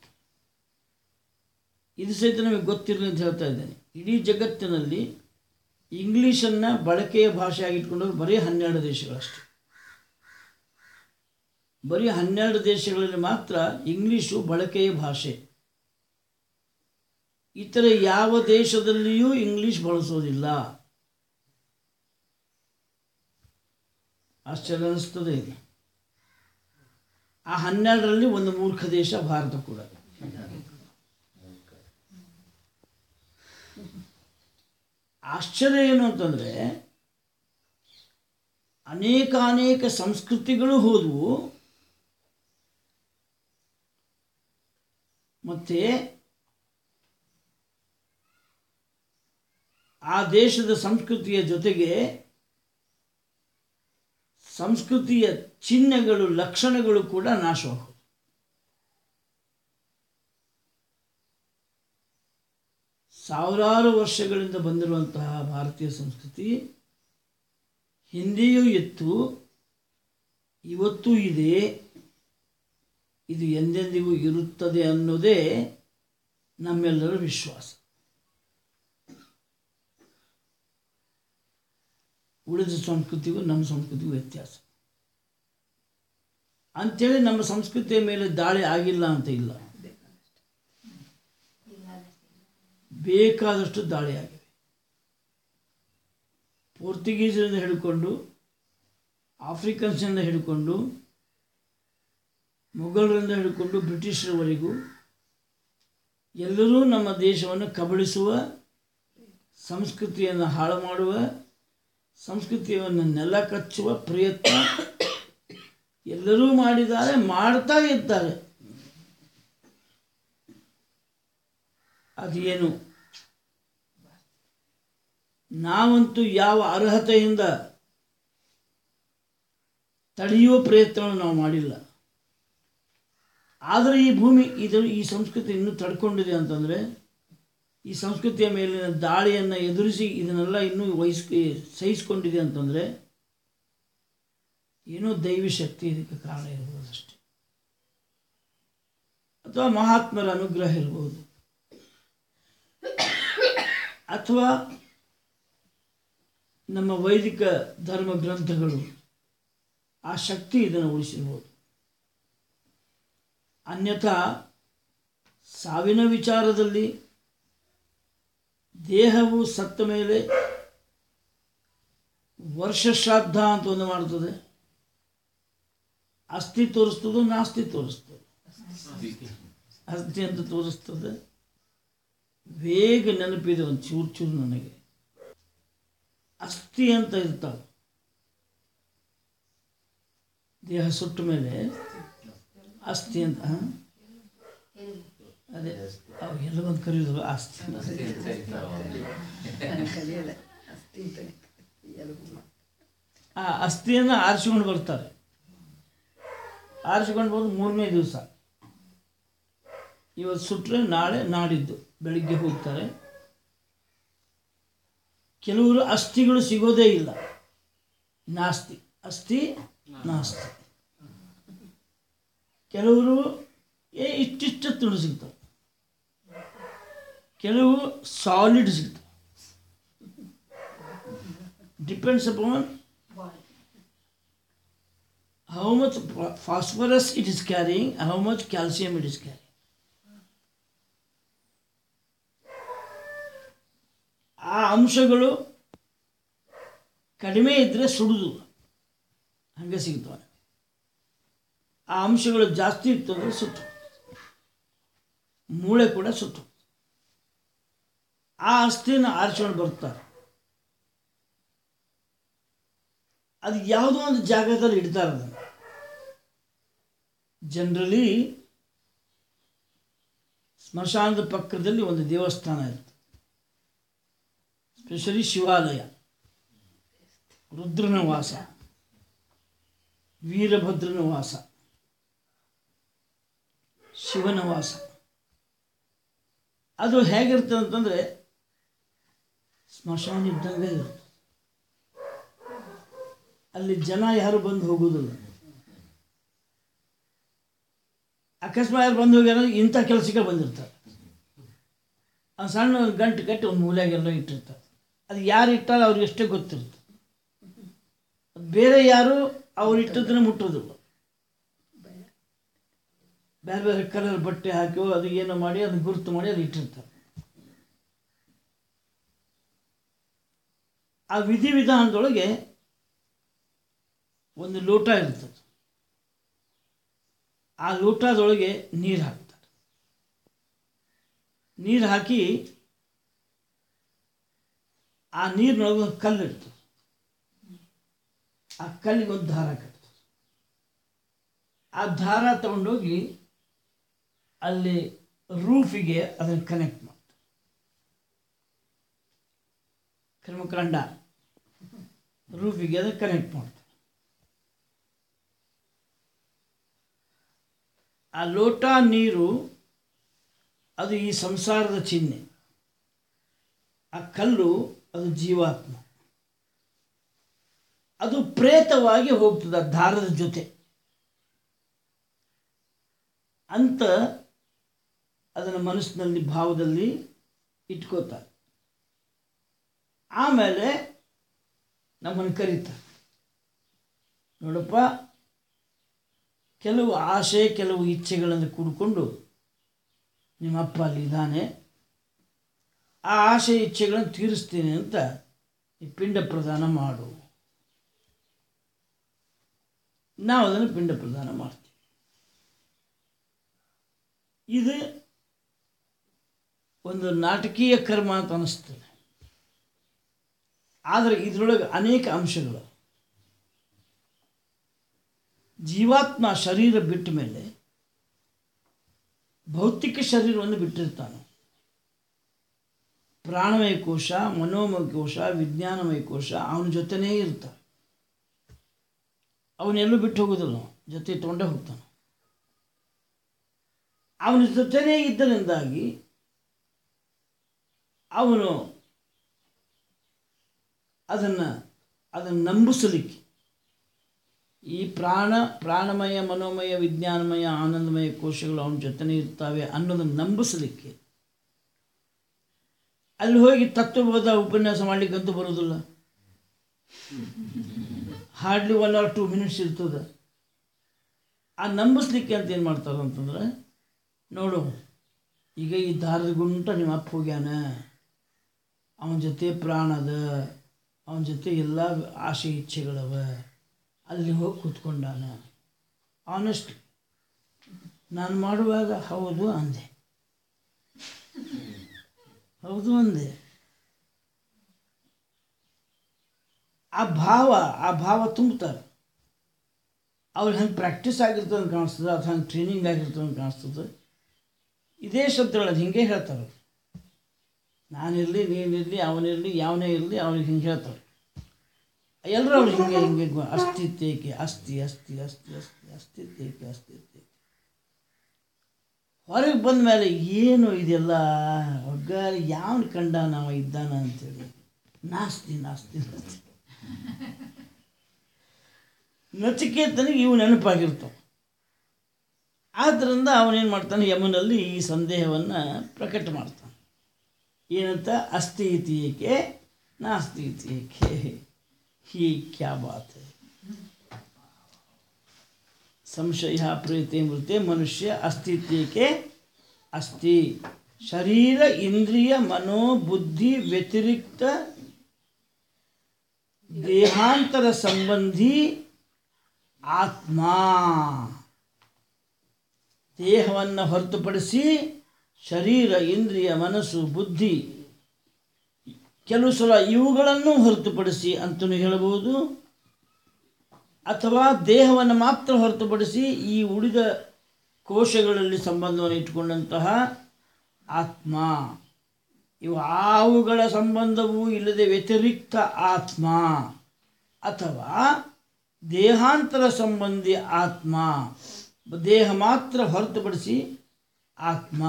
ಇದು ಸಹಿತ ನಮಗೆ ಗೊತ್ತಿರಲಿ ಅಂತ ಹೇಳ್ತಾ ಇದ್ದೇನೆ ಇಡೀ ಜಗತ್ತಿನಲ್ಲಿ ಇಂಗ್ಲೀಷನ್ನು ಬಳಕೆಯ ಭಾಷೆಯಾಗಿ ಇಟ್ಕೊಂಡವ್ರು ಬರೀ ಹನ್ನೆರಡು ದೇಶಗಳಷ್ಟೇ ಬರೀ ಹನ್ನೆರಡು ದೇಶಗಳಲ್ಲಿ ಮಾತ್ರ ಇಂಗ್ಲೀಷು ಬಳಕೆಯ ಭಾಷೆ ಇತರ ಯಾವ ದೇಶದಲ್ಲಿಯೂ ಇಂಗ್ಲೀಷ್ ಬಳಸೋದಿಲ್ಲ ಆಶ್ಚರ್ಯ ಅನಿಸ್ತದೆ ಇದು ಆ ಹನ್ನೆರಡರಲ್ಲಿ ಒಂದು ಮೂರ್ಖ ದೇಶ ಭಾರತ ಕೂಡ ಆಶ್ಚರ್ಯ ಏನು ಅಂತಂದರೆ ಅನೇಕ ಅನೇಕ ಸಂಸ್ಕೃತಿಗಳು ಹೋದವು ಮತ್ತು ಆ ದೇಶದ ಸಂಸ್ಕೃತಿಯ ಜೊತೆಗೆ ಸಂಸ್ಕೃತಿಯ ಚಿಹ್ನೆಗಳು ಲಕ್ಷಣಗಳು ಕೂಡ ನಾಶವಾಗುವುದು ಸಾವಿರಾರು ವರ್ಷಗಳಿಂದ ಬಂದಿರುವಂತಹ ಭಾರತೀಯ ಸಂಸ್ಕೃತಿ ಹಿಂದೆಯೂ ಇತ್ತು ಇವತ್ತೂ ಇದೆ ಇದು ಎಂದೆಂದಿಗೂ ಇರುತ್ತದೆ ಅನ್ನೋದೇ ನಮ್ಮೆಲ್ಲರ ವಿಶ್ವಾಸ ಉಳಿದ ಸಂಸ್ಕೃತಿಗೂ ನಮ್ಮ ಸಂಸ್ಕೃತಿಗೂ ವ್ಯತ್ಯಾಸ ಅಂಥೇಳಿ ನಮ್ಮ ಸಂಸ್ಕೃತಿಯ ಮೇಲೆ ದಾಳಿ ಆಗಿಲ್ಲ ಅಂತ ಇಲ್ಲ ಬೇಕಾದಷ್ಟು ದಾಳಿ ಆಗಿವೆ ಪೋರ್ಚುಗೀಸರಿಂದ ಹಿಡ್ಕೊಂಡು ಆಫ್ರಿಕನ್ಸ್ನಿಂದ ಹಿಡ್ಕೊಂಡು ಮೊಘಲರಿಂದ ಹಿಡ್ಕೊಂಡು ಬ್ರಿಟಿಷರವರೆಗೂ ಎಲ್ಲರೂ ನಮ್ಮ ದೇಶವನ್ನು ಕಬಳಿಸುವ ಸಂಸ್ಕೃತಿಯನ್ನು ಹಾಳು ಮಾಡುವ ಸಂಸ್ಕೃತಿಯನ್ನು ನೆಲ ಕಚ್ಚುವ ಪ್ರಯತ್ನ ಎಲ್ಲರೂ ಮಾಡಿದ್ದಾರೆ ಮಾಡ್ತಾ ಇದ್ದಾರೆ ಅದೇನು ನಾವಂತೂ ಯಾವ ಅರ್ಹತೆಯಿಂದ ತಡೆಯುವ ಪ್ರಯತ್ನವನ್ನು ನಾವು ಮಾಡಿಲ್ಲ ಆದರೆ ಈ ಭೂಮಿ ಇದು ಈ ಸಂಸ್ಕೃತಿ ಇನ್ನೂ ತಡ್ಕೊಂಡಿದೆ ಅಂತಂದರೆ ಈ ಸಂಸ್ಕೃತಿಯ ಮೇಲಿನ ದಾಳಿಯನ್ನು ಎದುರಿಸಿ ಇದನ್ನೆಲ್ಲ ಇನ್ನೂ ವಹಿಸ್ ಸಹಿಸ್ಕೊಂಡಿದೆ ಅಂತಂದರೆ ಏನೋ ದೈವಿ ಶಕ್ತಿ ಇದಕ್ಕೆ ಕಾರಣ ಇರ್ಬೋದು ಅಷ್ಟೆ ಅಥವಾ ಮಹಾತ್ಮರ ಅನುಗ್ರಹ ಇರ್ಬೋದು ಅಥವಾ ನಮ್ಮ ವೈದಿಕ ಧರ್ಮ ಗ್ರಂಥಗಳು ಆ ಶಕ್ತಿ ಇದನ್ನು ಉಳಿಸಿರ್ಬೋದು ಅನ್ಯಥಾ ಸಾವಿನ ವಿಚಾರದಲ್ಲಿ ದೇಹವು ಸತ್ತ ಮೇಲೆ ವರ್ಷ ಶ್ರಾದ್ದ ಅಂತ ಒಂದು ಮಾಡ್ತದೆ ಅಸ್ಥಿ ತೋರಿಸ್ತದೆ ನಾಸ್ತಿ ತೋರಿಸ್ತದೆ ಅಸ್ಥಿ ಅಂತ ತೋರಿಸ್ತದೆ ಬೇಗ ನೆನಪಿದೆ ಒಂದು ಚೂರು ಚೂರು ನನಗೆ ಅಸ್ಥಿ ಅಂತ ಇರ್ತಾವೆ ದೇಹ ಸುಟ್ಟ ಮೇಲೆ ಅಸ್ಥಿ ಅಂತ ಹ? ಅದೇ ಅವು ಎಲ್ಲ ಒಂದು ಕರೆಯೋದು ಅಸ್ಥಿ ಅಂತ. ಆ ಅಸ್ಥಿಯನ್ನು ಆರಿಸಿಕೊಂಡು ಬರ್ತಾರೆ ಆರಿಸಿಕೊಂಡು ಬಂದು ಮೂರನೇ ದಿವಸ ಇವತ್ತು ಸುಟ್ಟರೆ ನಾಳೆ ನಾಡಿದ್ದು ಬೆಳಿಗ್ಗೆ ಹೋಗ್ತಾರೆ ಕೆಲವರು ಅಸ್ಥಿಗಳು ಸಿಗೋದೇ ಇಲ್ಲ ನಾಸ್ತಿ ಅಸ್ಥಿ ನಾಸ್ತಿ ಕೆಲವರು ಏ ಇಷ್ಟಿಷ್ಟು ತುಂಡು ಸಿಗ್ತವೆ ಕೆಲವು ಸಾಲಿಡ್ ಸಿಗ್ತವೆ depends upon how much phosphorus it is carrying how much calcium it is carrying ಆ ಅಂಶಗಳು ಕಡಿಮೆ ಇದ್ದರೆ ಸುಡುದು ಹಂಗೆ ಸಿಗ್ತವೆ ಆ ಅಂಶಗಳು ಜಾಸ್ತಿ ಇತ್ತು ಅಂದರೆ ಸುಟ್ಟು ಮೂಳೆ ಕೂಡ ಸುಟ್ಟು ಆ ಅಸ್ಥಿನ ಆರಿಸ್ಕೊಂಡು ಬರ್ತಾರೆ ಅದು ಯಾವುದೋ ಒಂದು ಜಾಗದಲ್ಲಿ ಇಡ್ತಾರೆ ಅದನ್ನು ಜನರಲಿ ಸ್ಮಶಾನದ ಪಕ್ಕದಲ್ಲಿ ಒಂದು ದೇವಸ್ಥಾನ ಇರುತ್ತೆ ಸ್ಪೆಷಲಿ ಶಿವಾಲಯ ರುದ್ರನ ವಾಸ ವೀರಭದ್ರನ ವಾಸ ಶಿವನ ವಾಸ ಅದು ಹೇಗಿರ್ತದೆ ಅಂತಂದರೆ ಸ್ಮಶಾನ ಇದ್ದಂಗೆ ಇರುತ್ತೆ ಅಲ್ಲಿ ಜನ ಯಾರು ಬಂದು ಹೋಗೋದಿಲ್ಲ ಅಕಸ್ಮಾತ್ ಯಾರು ಬಂದು ಹೋಗ್ಯಾರ ಇಂಥ ಕೆಲಸಕ್ಕೆ ಬಂದಿರ್ತಾರೆ ಆ ಸಣ್ಣ ಗಂಟು ಕಟ್ಟಿ ಒಂದು ಮೂಲೆಯಾಗೆಲ್ಲ ಇಟ್ಟಿರ್ತಾರೆ ಅದು ಯಾರು ಇಟ್ಟಾರ ಅವ್ರಿಗೆ ಎಷ್ಟೇ ಗೊತ್ತಿರುತ್ತೆ ಅದ್ ಬೇರೆ ಯಾರು ಅವ್ರು ಇಟ್ಟದನ್ನ ಮುಟ್ಟೋದಿಲ್ಲ ಬೇರೆ ಬೇರೆ ಕಲರ್ ಬಟ್ಟೆ ಹಾಕಿ ಅದು ಏನೋ ಮಾಡಿ ಅದನ್ನ ಗುರುತು ಮಾಡಿ ಅದು ಇಟ್ಟಿರ್ತಾರೆ ಆ ವಿಧಿವಿಧಾನದೊಳಗೆ ಒಂದು ಲೋಟ ಇರ್ತದೆ ಆ ಲೋಟದೊಳಗೆ ನೀರು ಹಾಕ್ತಾರೆ ನೀರು ಹಾಕಿ ಆ ನೀರಿನೊಳಗೆ ಒಂದು ಕಲ್ಲು ಇರ್ತದೆ ಆ ಕಲ್ಲಿಗೆ ಒಂದು ದಾರ ಕಟ್ತಾರೆ ಆ ದಾರ ತಗೊಂಡೋಗಿ ಅಲ್ಲಿ ರೂಫಿಗೆ ಅದನ್ನು ಕನೆಕ್ಟ್ ಮಾಡ್ತಾರೆ ಕರ್ಮಕಾಂಡ ರೂಫಿಗೆ ಅದನ್ನು ಕನೆಕ್ಟ್ ಮಾಡ್ತಾರೆ ಆ ಲೋಟ ನೀರು ಅದು ಈ ಸಂಸಾರದ ಚಿಹ್ನೆ ಆ ಕಲ್ಲು ಅದು ಜೀವಾತ್ಮ ಅದು ಪ್ರೇತವಾಗಿ ಹೋಗ್ತದೆ ಆ ದಾರದ ಜೊತೆ ಅಂತ ಅದನ್ನು ಮನಸ್ಸಿನಲ್ಲಿ ಭಾವದಲ್ಲಿ ಇಟ್ಕೋತಾರೆ ಆಮೇಲೆ ನಮ್ಮನ್ನು ಕರೀತಾರೆ ನೋಡಪ್ಪ ಕೆಲವು ಆಸೆ ಕೆಲವು ಇಚ್ಛೆಗಳನ್ನು ಕೂಡಿಕೊಂಡು ನಿಮ್ಮ ಅಪ್ಪ ಅಲ್ಲಿ ಇದ್ದಾನೆ ಆ ಆಸೆ ಇಚ್ಛೆಗಳನ್ನು ತೀರಿಸ್ತೀನಿ ಅಂತ ಈ ಪಿಂಡ ಪ್ರದಾನ ಮಾಡು ನಾವು ಅದನ್ನು ಪಿಂಡ ಪ್ರದಾನ ಮಾಡ್ತೀವಿ ಇದು ಒಂದು ನಾಟಕೀಯ ಕರ್ಮ ಅಂತ ಅನಿಸ್ತದೆ ಆದರೆ ಇದರೊಳಗೆ ಅನೇಕ ಅಂಶಗಳು ಜೀವಾತ್ಮ ಶರೀರ ಬಿಟ್ಟ ಮೇಲೆ ಭೌತಿಕ ಶರೀರವನ್ನು ಬಿಟ್ಟಿರ್ತಾನೆ ಪ್ರಾಣಮಯ ಕೋಶ ಮನೋಮಯ ಕೋಶ ವಿಜ್ಞಾನಮಯ ಕೋಶ ಅವನ ಜೊತೆನೇ ಇರ್ತಾನೆ ಅವನೆಲ್ಲೂ ಬಿಟ್ಟು ಹೋಗೋದಿಲ್ಲ ಅವ್ನು. ಜೊತೆ ತೊಗೊಂಡೇ ಹೋಗ್ತಾನೆ ಅವನ ಜೊತೆನೇ ಇದ್ದರಿಂದಾಗಿ ಅವನು ಅದನ್ನು ಅದನ್ನು ನಂಬಿಸಲಿಕ್ಕೆ ಈ ಪ್ರಾಣ ಪ್ರಾಣಮಯ ಮನೋಮಯ ವಿಜ್ಞಾನಮಯ ಆನಂದಮಯ ಕೋಶಗಳು ಅವನ ಜೊತೆನೇ ಇರ್ತವೆ ಅನ್ನೋದನ್ನು ನಂಬಿಸಲಿಕ್ಕೆ ಅಲ್ಲಿ ಹೋಗಿ ತತ್ವಬೋಧ ಉಪನ್ಯಾಸ ಮಾಡಲಿಕ್ಕಂತೂ ಬರೋದಿಲ್ಲ hardly one or two minutes ಇರ್ತದೆ ಆ ನಂಬಿಸ್ಲಿಕ್ಕೆ ಅಂತ ಏನು ಮಾಡ್ತಾರೆ ಅಂತಂದ್ರೆ ನೋಡು ಈಗ ಈ ದಾರದ ಗುಂಟ ನಿಮ್ಮ ಅಪ್ಪ ಹೋಗ್ಯಾನ ಅವನ ಜೊತೆ ಪ್ರಾಣ ಅದ ಅವನ ಜೊತೆ ಎಲ್ಲ ಆಸೆ ಇಚ್ಛೆಗಳವ ಅಲ್ಲಿ ಹೋಗಿ ಕೂತ್ಕೊಂಡಾನ ಆನೆಸ್ಟ್ ನಾನು ಮಾಡುವಾಗ ಹೌದು ಅಂದೆ ಹೌದು ಅಂದೆ ಆ ಭಾವ ಆ ಭಾವ ತುಂಬ್ತಾರೆ ಅವ್ರು ಹಂಗೆ ಪ್ರಾಕ್ಟೀಸ್ ಆಗಿರ್ತದೆ ಅಂತ ಕಾಣಿಸ್ತದೆ ಅದು ಹಂಗೆ ಟ್ರೈನಿಂಗ್ ಆಗಿರ್ತದೆ ಅಂತ ಕಾಣಿಸ್ತದೆ ಇದೇ ಶಬ್ದಗಳದ್ದು ಹಿಂಗೆ ಹೇಳ್ತಾರೆ ನಾನಿರಲಿ ನೀನಿರಲಿ ಅವನಿರಲಿ ಯಾವನೇ ಇರಲಿ ಅವ್ನಿಗೆ ಹಿಂಗೆ ಹೇಳ್ತಾರೆ ಎಲ್ಲರೂ ಅವ್ರು ಹಿಂಗೆ ಹಿಂಗೆ ಗೊ- ಅಸ್ತಿತ್ವಕ್ಕೆ ಅಸ್ತಿ ಅಸ್ತಿ ಅಸ್ತಿ ಅಸ್ತಿ ಅಸ್ತಿತ್ವಕ್ಕೆ ಅಸ್ತಿತ್ವಕ್ಕೆ ಹೊರಗೆ ಬಂದ ಮೇಲೆ ಏನು ಇದೆಲ್ಲ ಒಗ್ಗ ಯಾವನು ಕಂಡ ನಾವು ಇದ್ದಾನ ಅಂತೇಳಿ ನಾಸ್ತಿ ನಾಸ್ತಿ ನಾಸ್ತಿ ನಚಿಕೇತನಿಗೆ ಇವು ನೆನಪಾಗಿರ್ತಾವೆ ಆದ್ದರಿಂದ ಅವನೇನು ಮಾಡ್ತಾನೆ ಯಮನಲ್ಲಿ ಈ ಸಂದೇಹವನ್ನು ಪ್ರಕಟ ಮಾಡ್ತಾನೆ ಏನಂತ ಅಸ್ತಿ ಇತಿ ಏಕೆ ನಾಸ್ತಿ ಇತಿ ಏಕೆ ಹೀ ಕ್ಯಾ ಬಾತ್ ಹೈ? ಸಂಶಯ ಪ್ರೀತಿ ಮೃತೆ ಮನುಷ್ಯ ಅಸ್ತಿತ್ವಕ್ಕೆ ಅಸ್ತಿ ಶರೀರ ಇಂದ್ರಿಯ ಮನೋ ಬುದ್ಧಿ ವ್ಯತಿರಿಕ್ತ ದೇಹಾಂತರ ಸಂಬಂಧಿ ಆತ್ಮ ದೇಹವನ್ನು ಹೊರತುಪಡಿಸಿ ಶರೀರ ಇಂದ್ರಿಯ ಮನಸ್ಸು ಬುದ್ಧಿ ಕೆಲವು ಸಲ ಇವುಗಳನ್ನು ಹೊರತುಪಡಿಸಿ ಅಂತಲೂ ಹೇಳಬಹುದು ಅಥವಾ ದೇಹವನ್ನು ಮಾತ್ರ ಹೊರತುಪಡಿಸಿ ಈ ಉಳಿದ ಕೋಶಗಳಲ್ಲಿ ಸಂಬಂಧವನ್ನು ಇಟ್ಟುಕೊಂಡಂತಹ ಆತ್ಮ ಇವು ಅವುಗಳ ಸಂಬಂಧವೂ ಇಲ್ಲದೆ ವ್ಯತಿರಿಕ್ತ ಆತ್ಮ ಅಥವಾ ದೇಹಾಂತರ ಸಂಬಂಧಿ ಆತ್ಮ ದೇಹ ಮಾತ್ರ ಹೊರತುಪಡಿಸಿ ಆತ್ಮ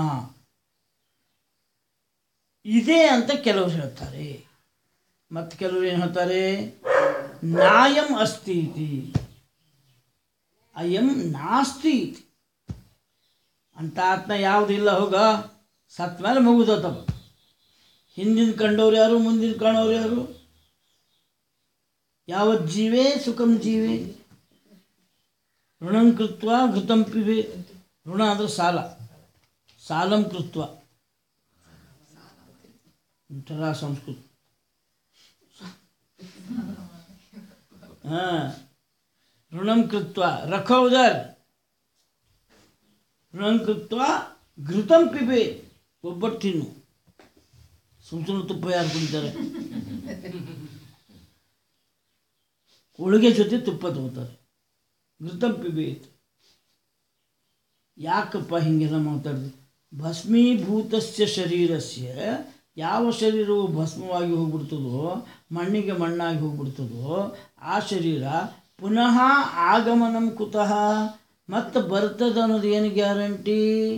ಇದೆ ಅಂತ ಕೆಲವರು ಹೇಳ್ತಾರೆ ಮತ್ತು ಕೆಲವರು ಏನು ಹೇಳ್ತಾರೆ ನಾಯಂ ಅಸ್ತಿ ಇತಿ ಅಯಂ ನಾಸ್ತಿ ಇತಿ ಅಂತ ಆತ್ಮ ಯಾವುದಿಲ್ಲ ಹೋಗ ಸತ್ ಮೇಲೆ ಮುಗಿದೋತವ ಹಿಂದಿನ ಕಂಡವ್ರು ಯಾರು ಮುಂದಿನ ಕಾಣೋರು ಯಾರು ಯಾವ ಜೀವೇ ಸುಖಂ ಜೀವೇ ಋಣಂ ಕೃತ್ವ ಘೃತಂ ಪಿಬೆ ಋಣ ಅಂದ್ರೆ ಸಾಲ ಸಾಲಂ ಕೃತ್ವ ಒಂಥರ ಸಂಸ್ಕೃತ ಹಾಂ ಋಣಂ ಕೃತ್ವ ರಖೋ ಉದರ್ ಋಣಂ ಕೃತ್ವ ಘೃತಂ ಪಿಬೆ ಒಬ್ಬಟ್ಟು ತಿನ್ನು ಸುಮ್ ಸುಮ್ಮನೆ ತುಪ್ಪ ಯಾರು ಕುಡಿತಾರೆ ಹೋಳಿಗೆ ಜೊತೆ ತುಪ್ಪ ತಗೋತಾರೆ ಘೃತಂ ಪಿಬೇತ್ ಯಾಕಪ್ಪ ಹೀಗೆಲ್ಲ ಮಾತಾಡಿದೆ ಭಸ್ಮೀಭೂತಸ್ಯ ಶರೀರಸ್ಯ ಯಾವ ಶರೀರವು ಭಸ್ಮವಾಗಿ ಹೋಗ್ಬಿಡ್ತದೋ ಮಣ್ಣಿಗೆ ಮಣ್ಣಾಗಿ ಹೋಗ್ಬಿಡ್ತದೋ ಆ ಶರೀರ ಪುನಃ ಆಗಮನಂ ಕುತಃ ಮತ್ತೆ ಬರ್ತದ ಅನ್ನೋದು ಏನು ಗ್ಯಾರಂಟಿ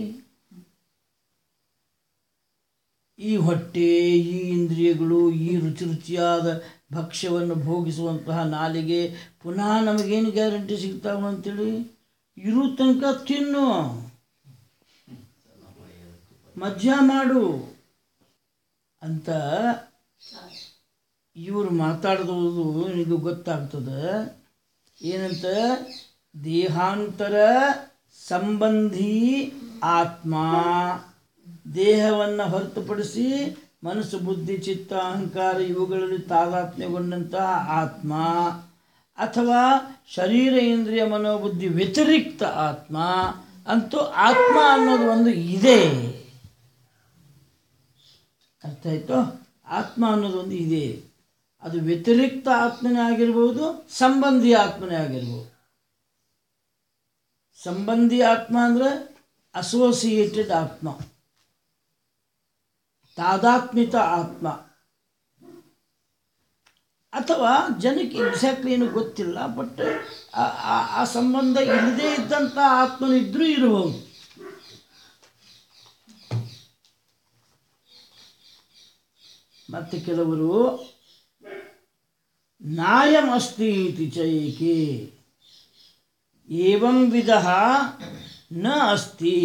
ಈ ಹೊಟ್ಟೆ ಈ ಇಂದ್ರಿಯಗಳು ಈ ರುಚಿ ರುಚಿಯಾದ ಭಕ್ಷ್ಯವನ್ನು ಭೋಗಿಸುವಂತಹ ನಾಲಿಗೆ ಪುನಃ ನಮಗೇನು ಗ್ಯಾರಂಟಿ ಸಿಗ್ತಾವ ಅಂತೇಳಿ ಇರು ತನಕ ತಿನ್ನು ಮಜ್ಜಾ ಮಾಡು ಅಂತ ಇವರು ಮಾತಾಡಿದವುದು ನಿನಗೆ ಗೊತ್ತಾಗ್ತದೆ ಏನಂತ ದೇಹಾಂತರ ಸಂಬಂಧಿ ಆತ್ಮ ದೇಹವನ್ನು ಹೊರತುಪಡಿಸಿ ಮನಸ್ಸು ಬುದ್ಧಿ ಚಿತ್ತ ಅಹಂಕಾರ ಇವುಗಳಲ್ಲಿ ತಾದಾತ್ಮ್ಯಗೊಂಡಂತಹ ಆತ್ಮ ಅಥವಾ ಶರೀರ ಇಂದ್ರಿಯ ಮನೋಬುದ್ಧಿ ವ್ಯತಿರಿಕ್ತ ಆತ್ಮ ಅಂತೂ ಆತ್ಮ ಅನ್ನೋದು ಒಂದು ಇದೆ ಅರ್ಥ ಆಯ್ತು ಆತ್ಮ ಅನ್ನೋದು ಒಂದು ಇದೆ ಅದು ವ್ಯತಿರಿಕ್ತ ಆತ್ಮನೇ ಆಗಿರ್ಬೋದು ಸಂಬಂಧಿ ಆತ್ಮನೇ ಆಗಿರ್ಬೋದು ಸಂಬಂಧಿ ಆತ್ಮ ಅಂದ್ರೆ ಅಸೋಸಿಯೇಟೆಡ್ ಆತ್ಮ ತಾದಾತ್ಮಿತ ಆತ್ಮ ಅಥವಾ ಜನಕ್ಕೆ ಎಕ್ಸಾಕ್ಟ್ಲಿ ಏನು ಗೊತ್ತಿಲ್ಲ ಬಟ್ ಆ ಸಂಬಂಧ ಇಲ್ಲದೇ ಇದ್ದಂಥ ಆತ್ಮನಿದ್ರೂ ಇರಬಹುದು ಮತ್ತು ಕೆಲವರು ನಾಯಮಸ್ತಿ ಇತಿ ಚೈಕೆ ಏವಂ ವಿಧ ನ ಅಸ್ತಿ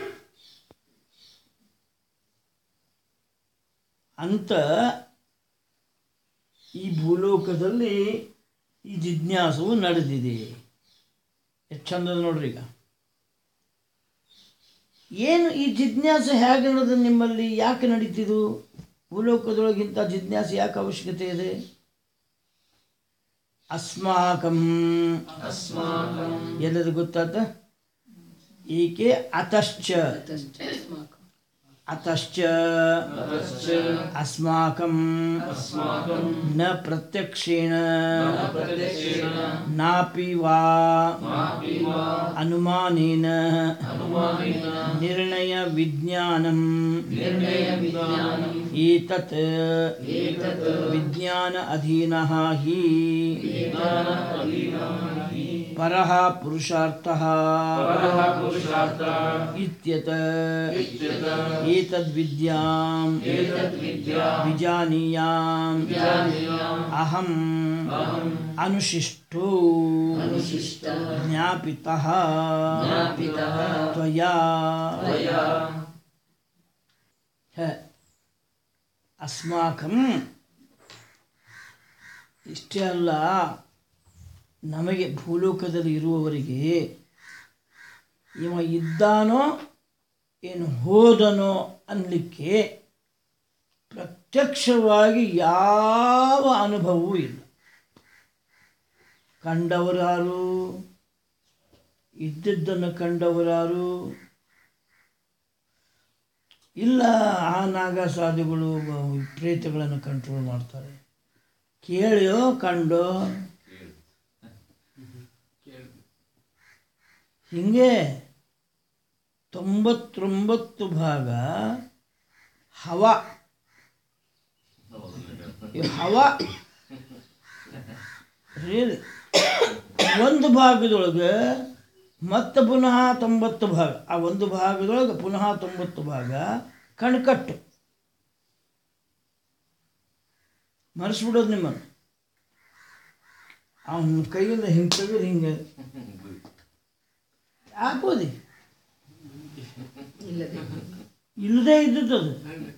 ಅಂತ ಈ ಭೂಲೋಕದಲ್ಲಿ ಈ ಜಿಜ್ಞಾಸವು ನಡೆದಿದೆ ಎಷ್ಟು ಚಂದದ ನೋಡ್ರಿ ಈಗ ಏನು ಈ ಜಿಜ್ಞಾಸೆ ಹೇಗೆ ನಡೆದ ನಿಮ್ಮಲ್ಲಿ ಯಾಕೆ ನಡೀತಿದು ಭೂಲೋಕದೊಳಗಿಂತ ಜಿಜ್ಞಾಸೆ ಯಾಕೆ ಅವಶ್ಯಕತೆ ಇದೆ ಅಸ್ಮಾಕಂ ಎಲ್ಲದು ಗೊತ್ತಾತ ಈಕೆ ಅತಶ್ಚ ಅತಶ್ಚ ಅಸ್ಮಾಕಂ ನ ಪ್ರತ್ಯಕ್ಷೇಣ ನಾಪಿ ವಾ ಅನುಮಾನೇನ ನಿರ್ಣಯ ವಿಜ್ಞಾನಂ ಏತತ್ ವಿಜ್ಞಾನ ಅಧೀನಃ ಹಿ ಪರಃ ಪುರುಷಾರ್ಥಃ ಇತ್ಯತ ಏತದ್ವಿದ್ಯಾಂ ವಿಜಾನೀಯಾಂ ಅಹಂ ಅನುಶಿಷ್ಟೋ ಜ್ಞಾಪಿತಃ ತ್ವಯಾ ಹ. ಅಸ್ಮಾಕಂ ಇಷ್ಟೇ ಅಲ್ಲ ನಮಗೆ ಭೂಲೋಕದಲ್ಲಿ ಇರುವವರಿಗೆ ಇವ ಇದ್ದಾನೋ ಏನು ಹೋದನೋ ಅನ್ನಲಿಕ್ಕೆ ಪ್ರತ್ಯಕ್ಷವಾಗಿ ಯಾವ ಅನುಭವವೂ ಇಲ್ಲ ಕಂಡವರಾರು ಇದ್ದಿದ್ದನ್ನು ಕಂಡವರಾರು ಇಲ್ಲ ಆ ನಾಗಸಾಧುಗಳು ಬ- ಪ್ರೇತಗಳನ್ನು ಕಂಟ್ರೋಲ್ ಮಾಡ್ತಾರೆ ಕೇಳಿಯೋ ಕಂಡೋ ಹಿಂಗೆ ತೊಂಬತ್ತೊಂಬತ್ತು ಭಾಗ ಹವಾ ಈ ಹವಾ ರಿಯಲಿ ಒಂದು ಭಾಗದೊಳಗೆ ಮತ್ತೆ ಪುನಃ ತೊಂಬತ್ತು ಭಾಗ ಆ ಒಂದು ಭಾಗದೊಳಗೆ ಪುನಃ ತೊಂಬತ್ತು ಭಾಗ ಕಣ್ಕಟ್ಟು ಮರೆಸ್ಬಿಡೋದು ನಿಮ್ಮನ್ನು ಅವನ ಕೈಯಿಂದ ಹಿಂಗೆ ತೆಗೆದು ಹಿಂಗೆ ಹಾಕೋದಿ ಇಲ್ಲದೆ ಇದ್ದದ್ದು ಅದು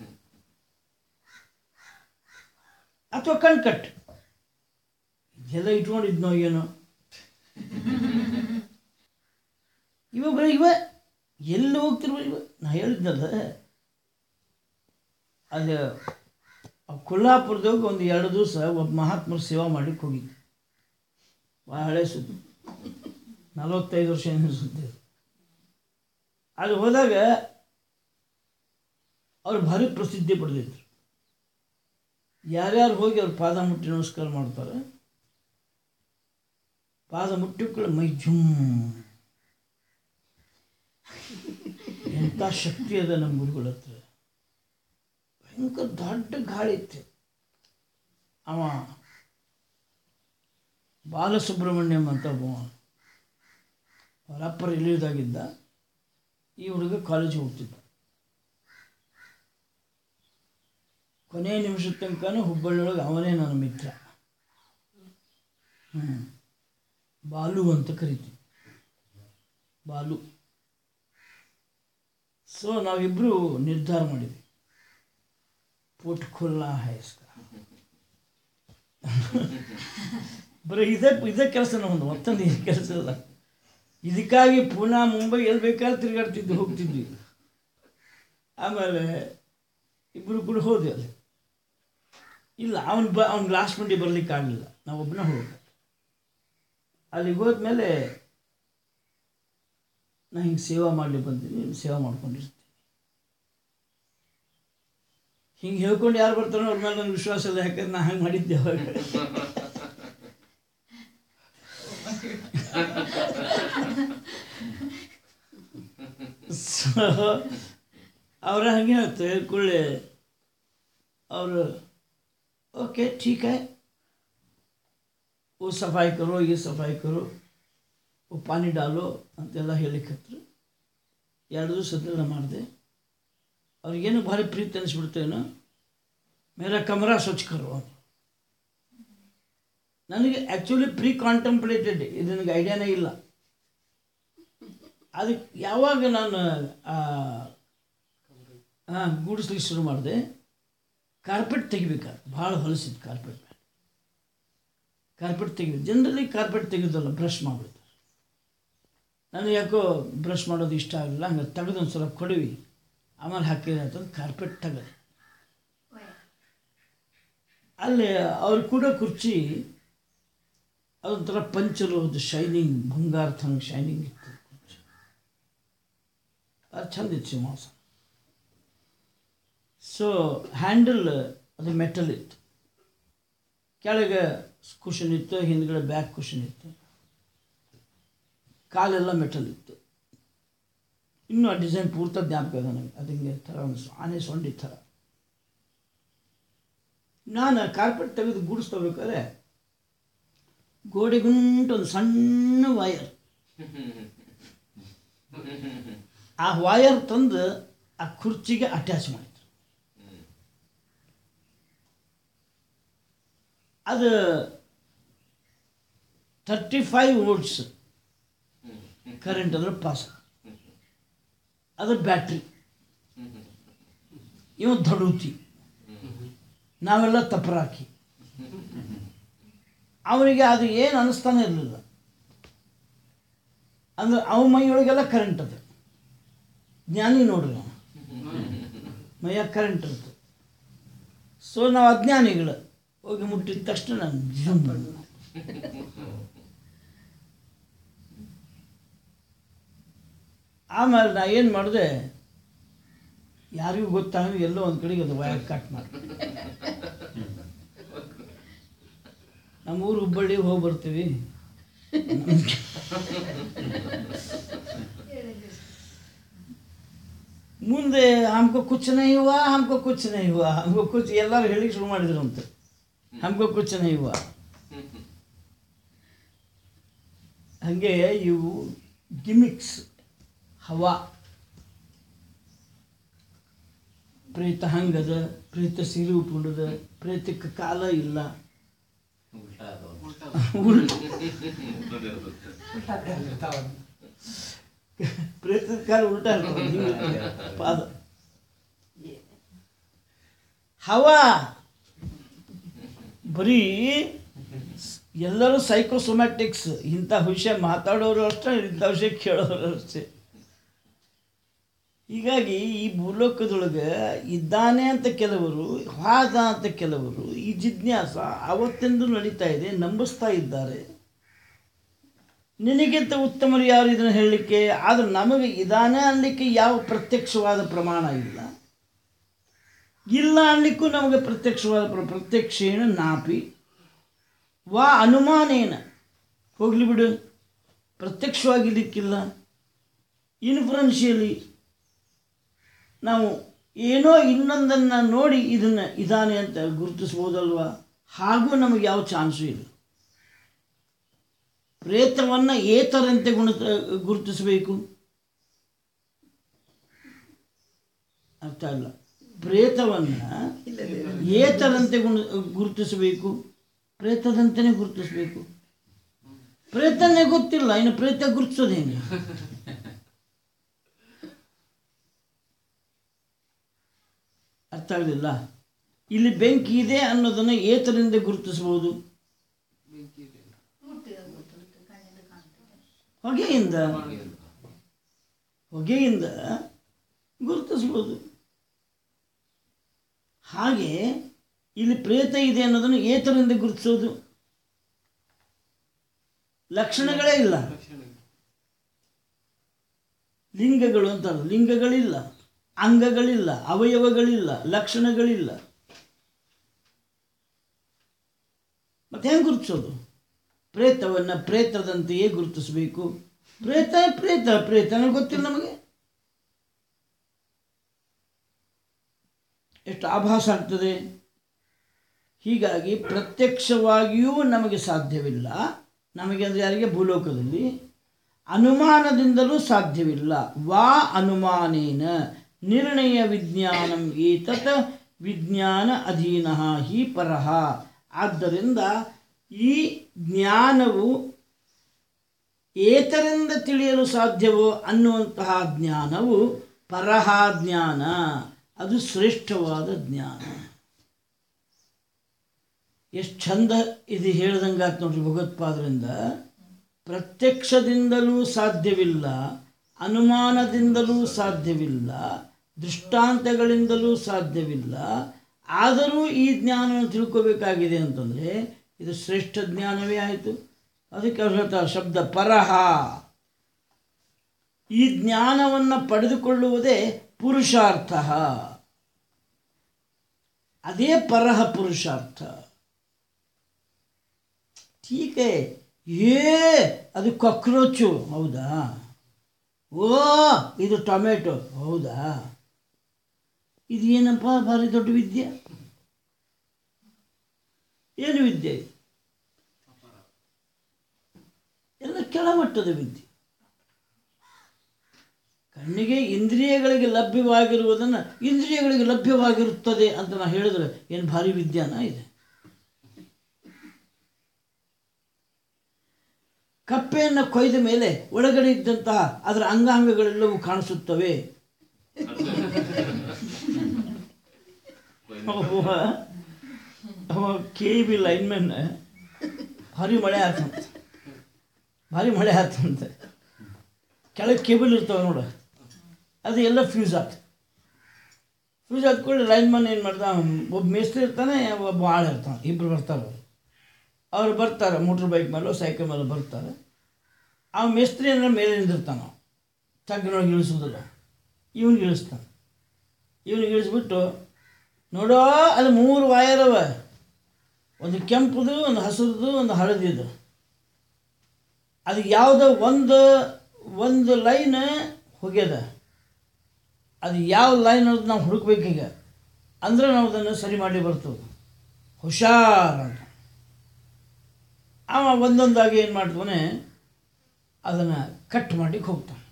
ಅಥವಾ ಕಣ್ಕಟ್ಟು ಇದೆಲ್ಲ ಇಟ್ಕೊಂಡಿದ್ನೋ ಏನೋ ಇವ ಬರೀ ಇವ ಎಲ್ಲಿ ಹೋಗ್ತಿರ್ಬೋದು ಇವ ನಾ ಹೇಳಿದ್ನಲ್ಲ ಅದು ಆ ಕೊಲ್ಲಾಪುರದಾಗ ಒಂದು ಎರಡು ದಿವಸ ಒಬ್ಬ ಮಹಾತ್ಮರು ಸೇವಾ ಮಾಡ್ಲಿಕ್ಕೆ ಹೋಗಿದ್ದೆ ಭಾಳ ಹಳೆ ಸುದ್ದಿ ನಲವತ್ತೈದು ವರ್ಷ ಏನು ಸುದ್ದಿ ಅದು. ಅಲ್ಲಿ ಹೋದಾಗ ಅವ್ರು ಭಾರಿ ಪ್ರಸಿದ್ಧಿ ಪಡೆದಿದ್ರು ಯಾರ್ಯಾರು ಹೋಗಿ ಅವ್ರ ಪಾದ ಮುಟ್ಟಿ ನಮಸ್ಕಾರ ಮಾಡ್ತಾರೆ ಪಾದ ಮುಟ್ಟಿಕೊಳ್ಳ ಮೈ ಜುಮ್ ಎಂಥ ಶಕ್ತಿ ಅದ ನಮ್ಮ ಗುರುಗಳ ಹತ್ರ ಭಯಂಕರ ದೊಡ್ಡ ಗಾಳಿ ಇತ್ತು ಅವ ಬಾಲಸುಬ್ರಹ್ಮಣ್ಯಂ ಅಂತ ಒಬ್ಬ ಅವರಪ್ಪರ ಇಳಿದಾಗಿದ್ದ ಈ ಹುಡುಗ ಕಾಲೇಜ್ ಹೋಗ್ತಿದ್ದ ಕೊನೆಯ ನಿಮಿಷದ ತನಕನೂ ಹುಬ್ಬಳ್ಳಿಯೊಳಗೆ ಅವನೇ ನನ್ನ ಮಿತ್ರ ಹ್ಞೂ ಬಾಲು ಅಂತ ಕರಿತೀವಿ ಬಾಲು ಸೊ ನಾವಿಬ್ಬರು ನಿರ್ಧಾರ ಮಾಡಿದ್ವಿ ಪೋಟ್ ಖುಲ್ಲಾ ಹೈ ಇಸ್ಕಾ ಬರೀ ಇದೇ ಇದೇ ಕೆಲಸ ನಮ್ಮದು ಮತ್ತೊಂದು ಈ ಕೆಲಸ ಇಲ್ಲ ಇದಕ್ಕಾಗಿ ಪುನಃ ಮುಂಬೈ ಎಲ್ಲಿ ಬೇಕಾದ್ರೆ ತಿರುಗಾಡ್ತಿದ್ವಿ ಹೋಗ್ತಿದ್ವಿ ಆಮೇಲೆ ಇಬ್ಬರು ಕೂಡ ಹೋದ್ವಿ ಅಲ್ಲಿ ಇಲ್ಲ ಅವನು ಬ ಅವ್ನು ಲಾಸ್ಟ್ ಮಂಡಿ ಬರ್ಲಿಕ್ಕೆ ಆಗಲಿಲ್ಲ ನಾವು ಒಬ್ಬನೇ ಹೋಗ್ಬೇಕು ಅಲ್ಲಿಗೆ ಹೋದ್ಮೇಲೆ ನಾ ಹಿಂಗೆ ಸೇವಾ ಮಾಡಲಿ ಬಂದೀನಿ ಸೇವಾ ಮಾಡ್ಕೊಂಡಿರ್ತೀನಿ ಹಿಂಗೆ ಹೇಳ್ಕೊಂಡು ಯಾರು ಬರ್ತಾರೋ ಅವ್ರ ಮೇಲೆ ನನಗೆ ವಿಶ್ವಾಸ ಇಲ್ಲ ಯಾಕಂದ್ರೆ ನಾ ಹಂಗೆ ಮಾಡಿದ್ದೆ ಅವಾಗ ಸೊ ಅವ್ರ ಹಂಗೆ ಹೇಳ್ತಾರೆ ಹೇಳ್ಕೊಳ್ಳಿ ಅವರು ओके ठीक है वो सफाई करो ये सफाई करो वो ಪಾನಿ ಡಾಲೋ ಅಂತೆಲ್ಲ ಹೇಳಿಕತ್ರು ಎರಡು ದಿವಸ ಅದೆಲ್ಲ ಮಾಡಿದೆ ಅವ್ರಿಗೇನು ಭಾರಿ ಪ್ರೀತಿ ಅನಿಸ್ಬಿಡ್ತೇನೋ ಮೇರಾ ಕಮರಾ ಸ್ವಚ್ಛ ಕರೋ ಅಂತ. ನನಗೆ ಆ್ಯಕ್ಚುಲಿ ಪ್ರೀ ಕಾಂಟಂಪ್ಲೇಟೆಡ್ ಇದು ನನಗೆ ಐಡಿಯಾನೇ ಇಲ್ಲ ಅದಕ್ಕೆ ಯಾವಾಗ ನಾನು ಹಾಂ ಗೂಡಿಸ್ಲಿಕ್ಕೆ ಶುರು ಮಾಡಿದೆ ಕಾರ್ಪೆಟ್ ತೆಗಿಬೇಕಾ ಭಾಳ ಹೊಲಸಿದ್ದು ಕಾರ್ಪೆಟ್ ಮೇಲೆ ಕಾರ್ಪೆಟ್ ತೆಗಿಬೇಕು ಜನರಲಿ ಕಾರ್ಪೆಟ್ ತೆಗೆಯೋದಲ್ಲ ಬ್ರಷ್ ಮಾಡಿಬಿಡ್ತಾರೆ ನನಗೆ ಯಾಕೋ ಬ್ರಷ್ ಮಾಡೋದು ಇಷ್ಟ ಆಗಲಿಲ್ಲ ಹಂಗೆ ತೆಗೆದು ಒಂದು ಸಲ ಕೊಡವಿ ಆಮೇಲೆ ಹಾಕಿದ್ರೆ ಅಂತಂದು ಕಾರ್ಪೆಟ್ ತೆಗೆದು ಅಲ್ಲಿ ಅವ್ರು ಕೂಡ ಕುರ್ಚಿ ಅದೊಂಥರ ಪಂಚಲೋಹದ ಶೈನಿಂಗ್ ಬಂಗಾರ ಹಂಗೆ ಶೈನಿಂಗ್ ಇತ್ತು ಕುರ್ಚಿ ಅದು ಚಂದ ಇತ್ತು ಸಿಂಹಾಸನ ಸೊ ಹ್ಯಾಂಡಲ್ ಅದು ಮೆಟಲ್ ಇತ್ತು ಕೆಳಗೆ ಕುಷನ್ ಇತ್ತು ಹಿಂದ್ಗಡೆ ಬ್ಯಾಕ್ ಕುಷನ್ ಇತ್ತು ಕಾಲೆಲ್ಲ ಮೆಟಲ್ ಇತ್ತು ಇನ್ನೂ ಆ ಡಿಸೈನ್ ಪೂರ್ತ ಜ್ಞಾಪಕ ಇದೆ ನನಗೆ ಅದು ಹಿಂಗೆ ಥರ ಒಂದು ಆನೆ ಸೊಂಡಿ ಥರ ನಾನು ಕಾರ್ಪೆಟ್ ತೆಗೆದು ಗೂಡಿಸ್ಕೋಬೇಕಾದ್ರೆ ಗೋಡೆಗುಂಟು ಒಂದು ಸಣ್ಣ ವಯರ್ ಆ ವಯರ್ ತಂದು ಆ ಕುರ್ಚಿಗೆ ಅಟ್ಯಾಚ್ ಮಾಡಿದ್ರು ಅದು ತರ್ಟಿ ಫೈವ್ ವೋಲ್ಟ್ಸ್ ಕರೆಂಟ್ ಅಂದ್ರೆ ಪಾಸ್ ಅದು ಬ್ಯಾಟ್ರಿ ಇವ ದಡೂತಿ ನಾವೆಲ್ಲ ತಪರಾಕಿ ಅವನಿಗೆ ಅದು ಏನು ಅನ್ನಿಸ್ತಾನೆ ಇರಲಿಲ್ಲ ಅಂದ್ರೆ ಅವ ಮೈಯೊಳಗೆಲ್ಲ ಕರೆಂಟ್ ಅದು ಜ್ಞಾನಿ ನೋಡ್ರಿ ಅವ ಮೈಯಾಗ ಕರೆಂಟ್ ಇರ್ತದೆ ಸೊ ನಾವು ಅಜ್ಞಾನಿಗಳು ಹೋಗಿ ಮುಟ್ಟಿದ ತಕ್ಷಣ ನಾನು ಜುಮ್ ಬಂದು ಆಮೇಲೆ ನಾ ಏನು ಮಾಡಿದೆ ಯಾರಿಗೂ ಗೊತ್ತಾಗ ಎಲ್ಲೋ ಒಂದು ಕಡೆಗೆ ಅದು ವಯರ್ ಕಟ್ ಮಾಡಿ ನಮ್ಮೂರು ಹುಬ್ಬಳ್ಳಿ ಹೋಗಿ ಬರ್ತೀವಿ ಮುಂದೆ ಹಮ್ಕೋ ಕುಚ್ ನೈ ಹುವಾ ಹಮ್ಕೋ ಕುಚ್ ನೈ ಹುವಾ ಹಮ್ಕೋ ಕುಚ್ ಎಲ್ಲರೂ ಹೇಳಿ ಶುರು ಮಾಡಿದ್ರು ಅಂತ ಹಮ್ಕೋ ಕುಚ್ ನೈ ಹುವಾ ಹಾಗೆ ಇವು ಗಿಮಿಕ್ಸ್ ಹವಾ ಪ್ರೇತ ಹಂಗದ ಪ್ರೇತ ಸೀರೆ ಉಟ್ಕೊಂಡದ ಪ್ರೇತಕ್ಕೆ ಕಾಲ ಇಲ್ಲ ಉಲ್ಟ ಪ್ರೇತದ ಕಾಲ ಉಲ್ಟಾ ಇರ್ತದೆ ಹಿಂಗೆ ಪಾದ ಹವಾ ಬರೀ ಎಲ್ಲರೂ ಸೈಕೋಸೊಮ್ಯಾಟಿಕ್ಸ್ ಇಂಥ ವಿಷಯ ಮಾತಾಡೋರು ಅಷ್ಟೇ ಇಂಥ ವಿಷಯ ಕೇಳೋರು ಅಷ್ಟೇ ಹೀಗಾಗಿ ಈ ಭೂಲೋಕದೊಳಗೆ ಇದ್ದಾನೆ ಅಂತ ಕೆಲವರು ಹಾದ ಅಂತ ಕೆಲವರು ಈ ಜಿಜ್ಞಾಸ ಅವತ್ತೆಂದು ನಡೀತಾ ಇದೆ ನಂಬಿಸ್ತಾ ಇದ್ದಾರೆ ನಿನಗಿಂತ ಉತ್ತಮರು ಯಾರು ಇದನ್ನು ಹೇಳಲಿಕ್ಕೆ ಆದರೆ ನಮಗೆ ಇದಾನೆ ಅನ್ನಲಿಕ್ಕೆ ಯಾವ ಪ್ರತ್ಯಕ್ಷವಾದ ಪ್ರಮಾಣ ಇಲ್ಲ ಇಲ್ಲ ಅನ್ನಲಿಕ್ಕೂ ನಮಗೆ ಪ್ರತ್ಯಕ್ಷವಾದ ಪ್ರ ಪ್ರತ್ಯಕ್ಷೇಣ ನಾಪಿ ವಾ ಅನುಮಾನೇನ ಹೋಗ್ಲಿ ಬಿಡು ಪ್ರತ್ಯಕ್ಷವಾಗಿರ್ಲಿಕ್ಕಿಲ್ಲ ಇನ್ಫ್ಲುಯೆನ್ಷಿಯಲಿ ನಾವು ಏನೋ ಇನ್ನೊಂದನ್ನು ನೋಡಿ ಇದನ್ನು ಇದಾನೆ ಅಂತ ಗುರುತಿಸ್ಬೋದಲ್ವಾ ಹಾಗೂ ನಮಗೆ ಯಾವ ಚಾನ್ಸು ಇಲ್ಲ ಪ್ರೇತವನ್ನು ಏತರಂತೆ ಗುಣ ಗುರುತಿಸಬೇಕು ಅರ್ಥ ಇಲ್ಲ ಪ್ರೇತವನ್ನು ಏತರಂತೆ ಗುಣ ಗುರುತಿಸಬೇಕು ಪ್ರೇತದಂತೆಯೇ ಗುರುತಿಸಬೇಕು ಪ್ರೇತನೇ ಗೊತ್ತಿಲ್ಲ ಇನ್ನು ಪ್ರೇತ ಗುರುತಿಸೋದು ಹೆಂಗೆ ಅರ್ಥ ಆಗಲಿಲ್ಲ ಇಲ್ಲಿ ಬೆಂಕಿ ಇದೆ ಅನ್ನೋದನ್ನು ಏತರಿಂದ ಗುರುತಿಸಬಹುದು ಹೊಗೆಯಿಂದ ಹೊಗೆಯಿಂದ ಗುರುತಿಸ್ಬೋದು ಹಾಗೆ ಇಲ್ಲಿ ಪ್ರೇತ ಇದೆ ಅನ್ನೋದನ್ನು ಏತರಿಂದ ಗುರುತಿಸೋದು ಲಕ್ಷಣಗಳೇ ಇಲ್ಲ ಲಿಂಗಗಳು ಅಂತಾರೆ ಲಿಂಗಗಳಿಲ್ಲ ಅಂಗಗಳಿಲ್ಲ ಅವಯವಗಳಿಲ್ಲ ಲಕ್ಷಣಗಳಿಲ್ಲ ಮತ್ತೆ ಹೆಂಗೆ ಗುರುತಿಸೋದು ಪ್ರೇತವನ್ನು ಪ್ರೇತದಂತೆಯೇ ಗುರುತಿಸಬೇಕು ಪ್ರೇತ ಪ್ರೇತ ಪ್ರೇತ ನನಗೆ ಗೊತ್ತಿಲ್ಲ ನಮಗೆ ಎಷ್ಟು ಆಭಾಸ ಆಗ್ತದೆ ಹೀಗಾಗಿ ಪ್ರತ್ಯಕ್ಷವಾಗಿಯೂ ನಮಗೆ ಸಾಧ್ಯವಿಲ್ಲ ನಮಗೆ ಅಂದರೆ ಯಾರಿಗೆ ಭೂಲೋಕದಲ್ಲಿ ಅನುಮಾನದಿಂದಲೂ ಸಾಧ್ಯವಿಲ್ಲ ವಾ ಅನುಮಾನೇನ ನಿರ್ಣಯ ವಿಜ್ಞಾನಂ ಏತತ್ ವಿಜ್ಞಾನ ಅಧೀನ ಹಿ ಪರಹ ಆದ್ದರಿಂದ ಈ ಜ್ಞಾನವು ಏತರಿಂದ ತಿಳಿಯಲು ಸಾಧ್ಯವೋ ಅನ್ನುವಂತಹ ಜ್ಞಾನವು ಪರಹ ಜ್ಞಾನ ಅದು ಶ್ರೇಷ್ಠವಾದ ಜ್ಞಾನ ಎಷ್ಟು ಚಂದ ಇದು ಹೇಳ್ದಂಗಾತ್ ನೋಡ್ರಿ ಭಗವತ್ಪಾದರಿಂದ ಪ್ರತ್ಯಕ್ಷದಿಂದಲೂ ಸಾಧ್ಯವಿಲ್ಲ ಅನುಮಾನದಿಂದಲೂ ಸಾಧ್ಯವಿಲ್ಲ ದೃಷ್ಟಾಂತಗಳಿಂದಲೂ ಸಾಧ್ಯವಿಲ್ಲ ಆದರೂ ಈ ಜ್ಞಾನವನ್ನು ತಿಳ್ಕೋಬೇಕಾಗಿದೆ ಅಂತಂದರೆ ಇದು ಶ್ರೇಷ್ಠ ಜ್ಞಾನವೇ ಆಯಿತು ಅದಕ್ಕೆ ಅವ್ರು ಹೇಳ್ತಾರೆ ಶಬ್ದ ಪರಹ ಈ ಜ್ಞಾನವನ್ನು ಪಡೆದುಕೊಳ್ಳುವುದೇ ಪುರುಷಾರ್ಥ ಅದೇ ಪರಹ ಪುರುಷಾರ್ಥ ಟೀಕೆ ಏ ಅದು ಕಾಕ್ರೋಚು ಹೌದಾ ಓ ಇದು ಟೊಮೆಟೊ ಹೌದಾ ಇದು ಏನಪ್ಪ ಭಾರಿ ದೊಡ್ಡ ವಿದ್ಯೆ ಏನು ವಿದ್ಯೆ ಇದು? ಎಲ್ಲ ಕೆಳಮಟ್ಟದ ವಿದ್ಯೆ ಕಣ್ಣಿಗೆ ಇಂದ್ರಿಯಗಳಿಗೆ ಲಭ್ಯವಾಗಿರುವುದನ್ನು ಇಂದ್ರಿಯಗಳಿಗೆ ಲಭ್ಯವಾಗಿರುತ್ತದೆ ಅಂತ ನಾವು ಹೇಳಿದ್ರೆ ಏನು ಭಾರಿ ವಿದ್ಯಾನ ಇದೆ ಕಪ್ಪೆಯನ್ನು ಕೊಯ್ದ ಮೇಲೆ ಒಳಗಡೆ ಇದ್ದಂತಹ ಅದರ ಅಂಗಾಂಗಗಳೆಲ್ಲವೂ ಕಾಣಿಸುತ್ತವೆ ಅವ ಅವ ಕೆ ಬಿ ಲೈನ್ಮೆನ್ ಭಾರಿ ಮಳೆ ಆತಂತೆ ಭಾರಿ ಮಳೆ ಆತಂತೆ ಕೆಳಗೆ ಕೇಬಲ್ ಇರ್ತಾವೆ ನೋಡು ಅದು ಎಲ್ಲ ಫ್ಯೂಸ್ ಆಯ್ತು ಫ್ಯೂಸ್ ಆದ್ಕೊಳ್ಳಿ ಲೈನ್ಮನ್ ಏನು ಮಾಡ್ದ ಒಬ್ಬ ಮೇಸ್ತ್ರಿ ಇರ್ತಾನೆ ಒಬ್ಬ ಆಳು ಇರ್ತಾನೆ ಇಬ್ಬರು ಬರ್ತಾರೆ ಅವ್ರು ಅವ್ರು ಬರ್ತಾರೆ ಮೋಟ್ರ್ ಬೈಕ್ ಮೇಲೋ ಸೈಕಲ್ ಮೇಲೋ ಬರ್ತಾರೆ ಆ ಮೇಸ್ತ್ರಿ ಅಂದ್ರೆ ಮೇಲೆ ನಿಂದಿರ್ತಾನೆ ತಗ್ಗಿನೊಳಗೆ ಇಳಿಸೋದಿಲ್ಲ ಇವನಿಗೆ ಇಳಿಸ್ತಾನೆ ಇವನಿಗೆ ಇಳಿಸ್ಬಿಟ್ಟು ನೋಡೋ ಅಲ್ಲಿ ಮೂರು ವಾಯರ್ ಅವ ಒಂದು ಕೆಂಪುದು ಒಂದು ಹಸಿರುದು ಒಂದು ಹಳದಿದು ಅದು ಯಾವುದೋ ಒಂದು ಒಂದು ಲೈನ್ ಹೋಗ್ಯದ ಅದು ಯಾವ ಲೈನ್ ಅನ್ನೋದು ನಾವು ಹುಡುಕ್ಬೇಕೀಗ ಅಂದ್ರೆ ನಾವು ಅದನ್ನು ಸರಿ ಮಾಡಿ ಬರ್ತದೆ ಹುಷಾರ್ ಅಂತ ಅವ ಒಂದೊಂದಾಗಿ ಏನು ಮಾಡ್ತಾನೆ ಅದನ್ನು ಕಟ್ ಮಾಡಿಕ್ಕೆ ಹೋಗ್ತಾನೆ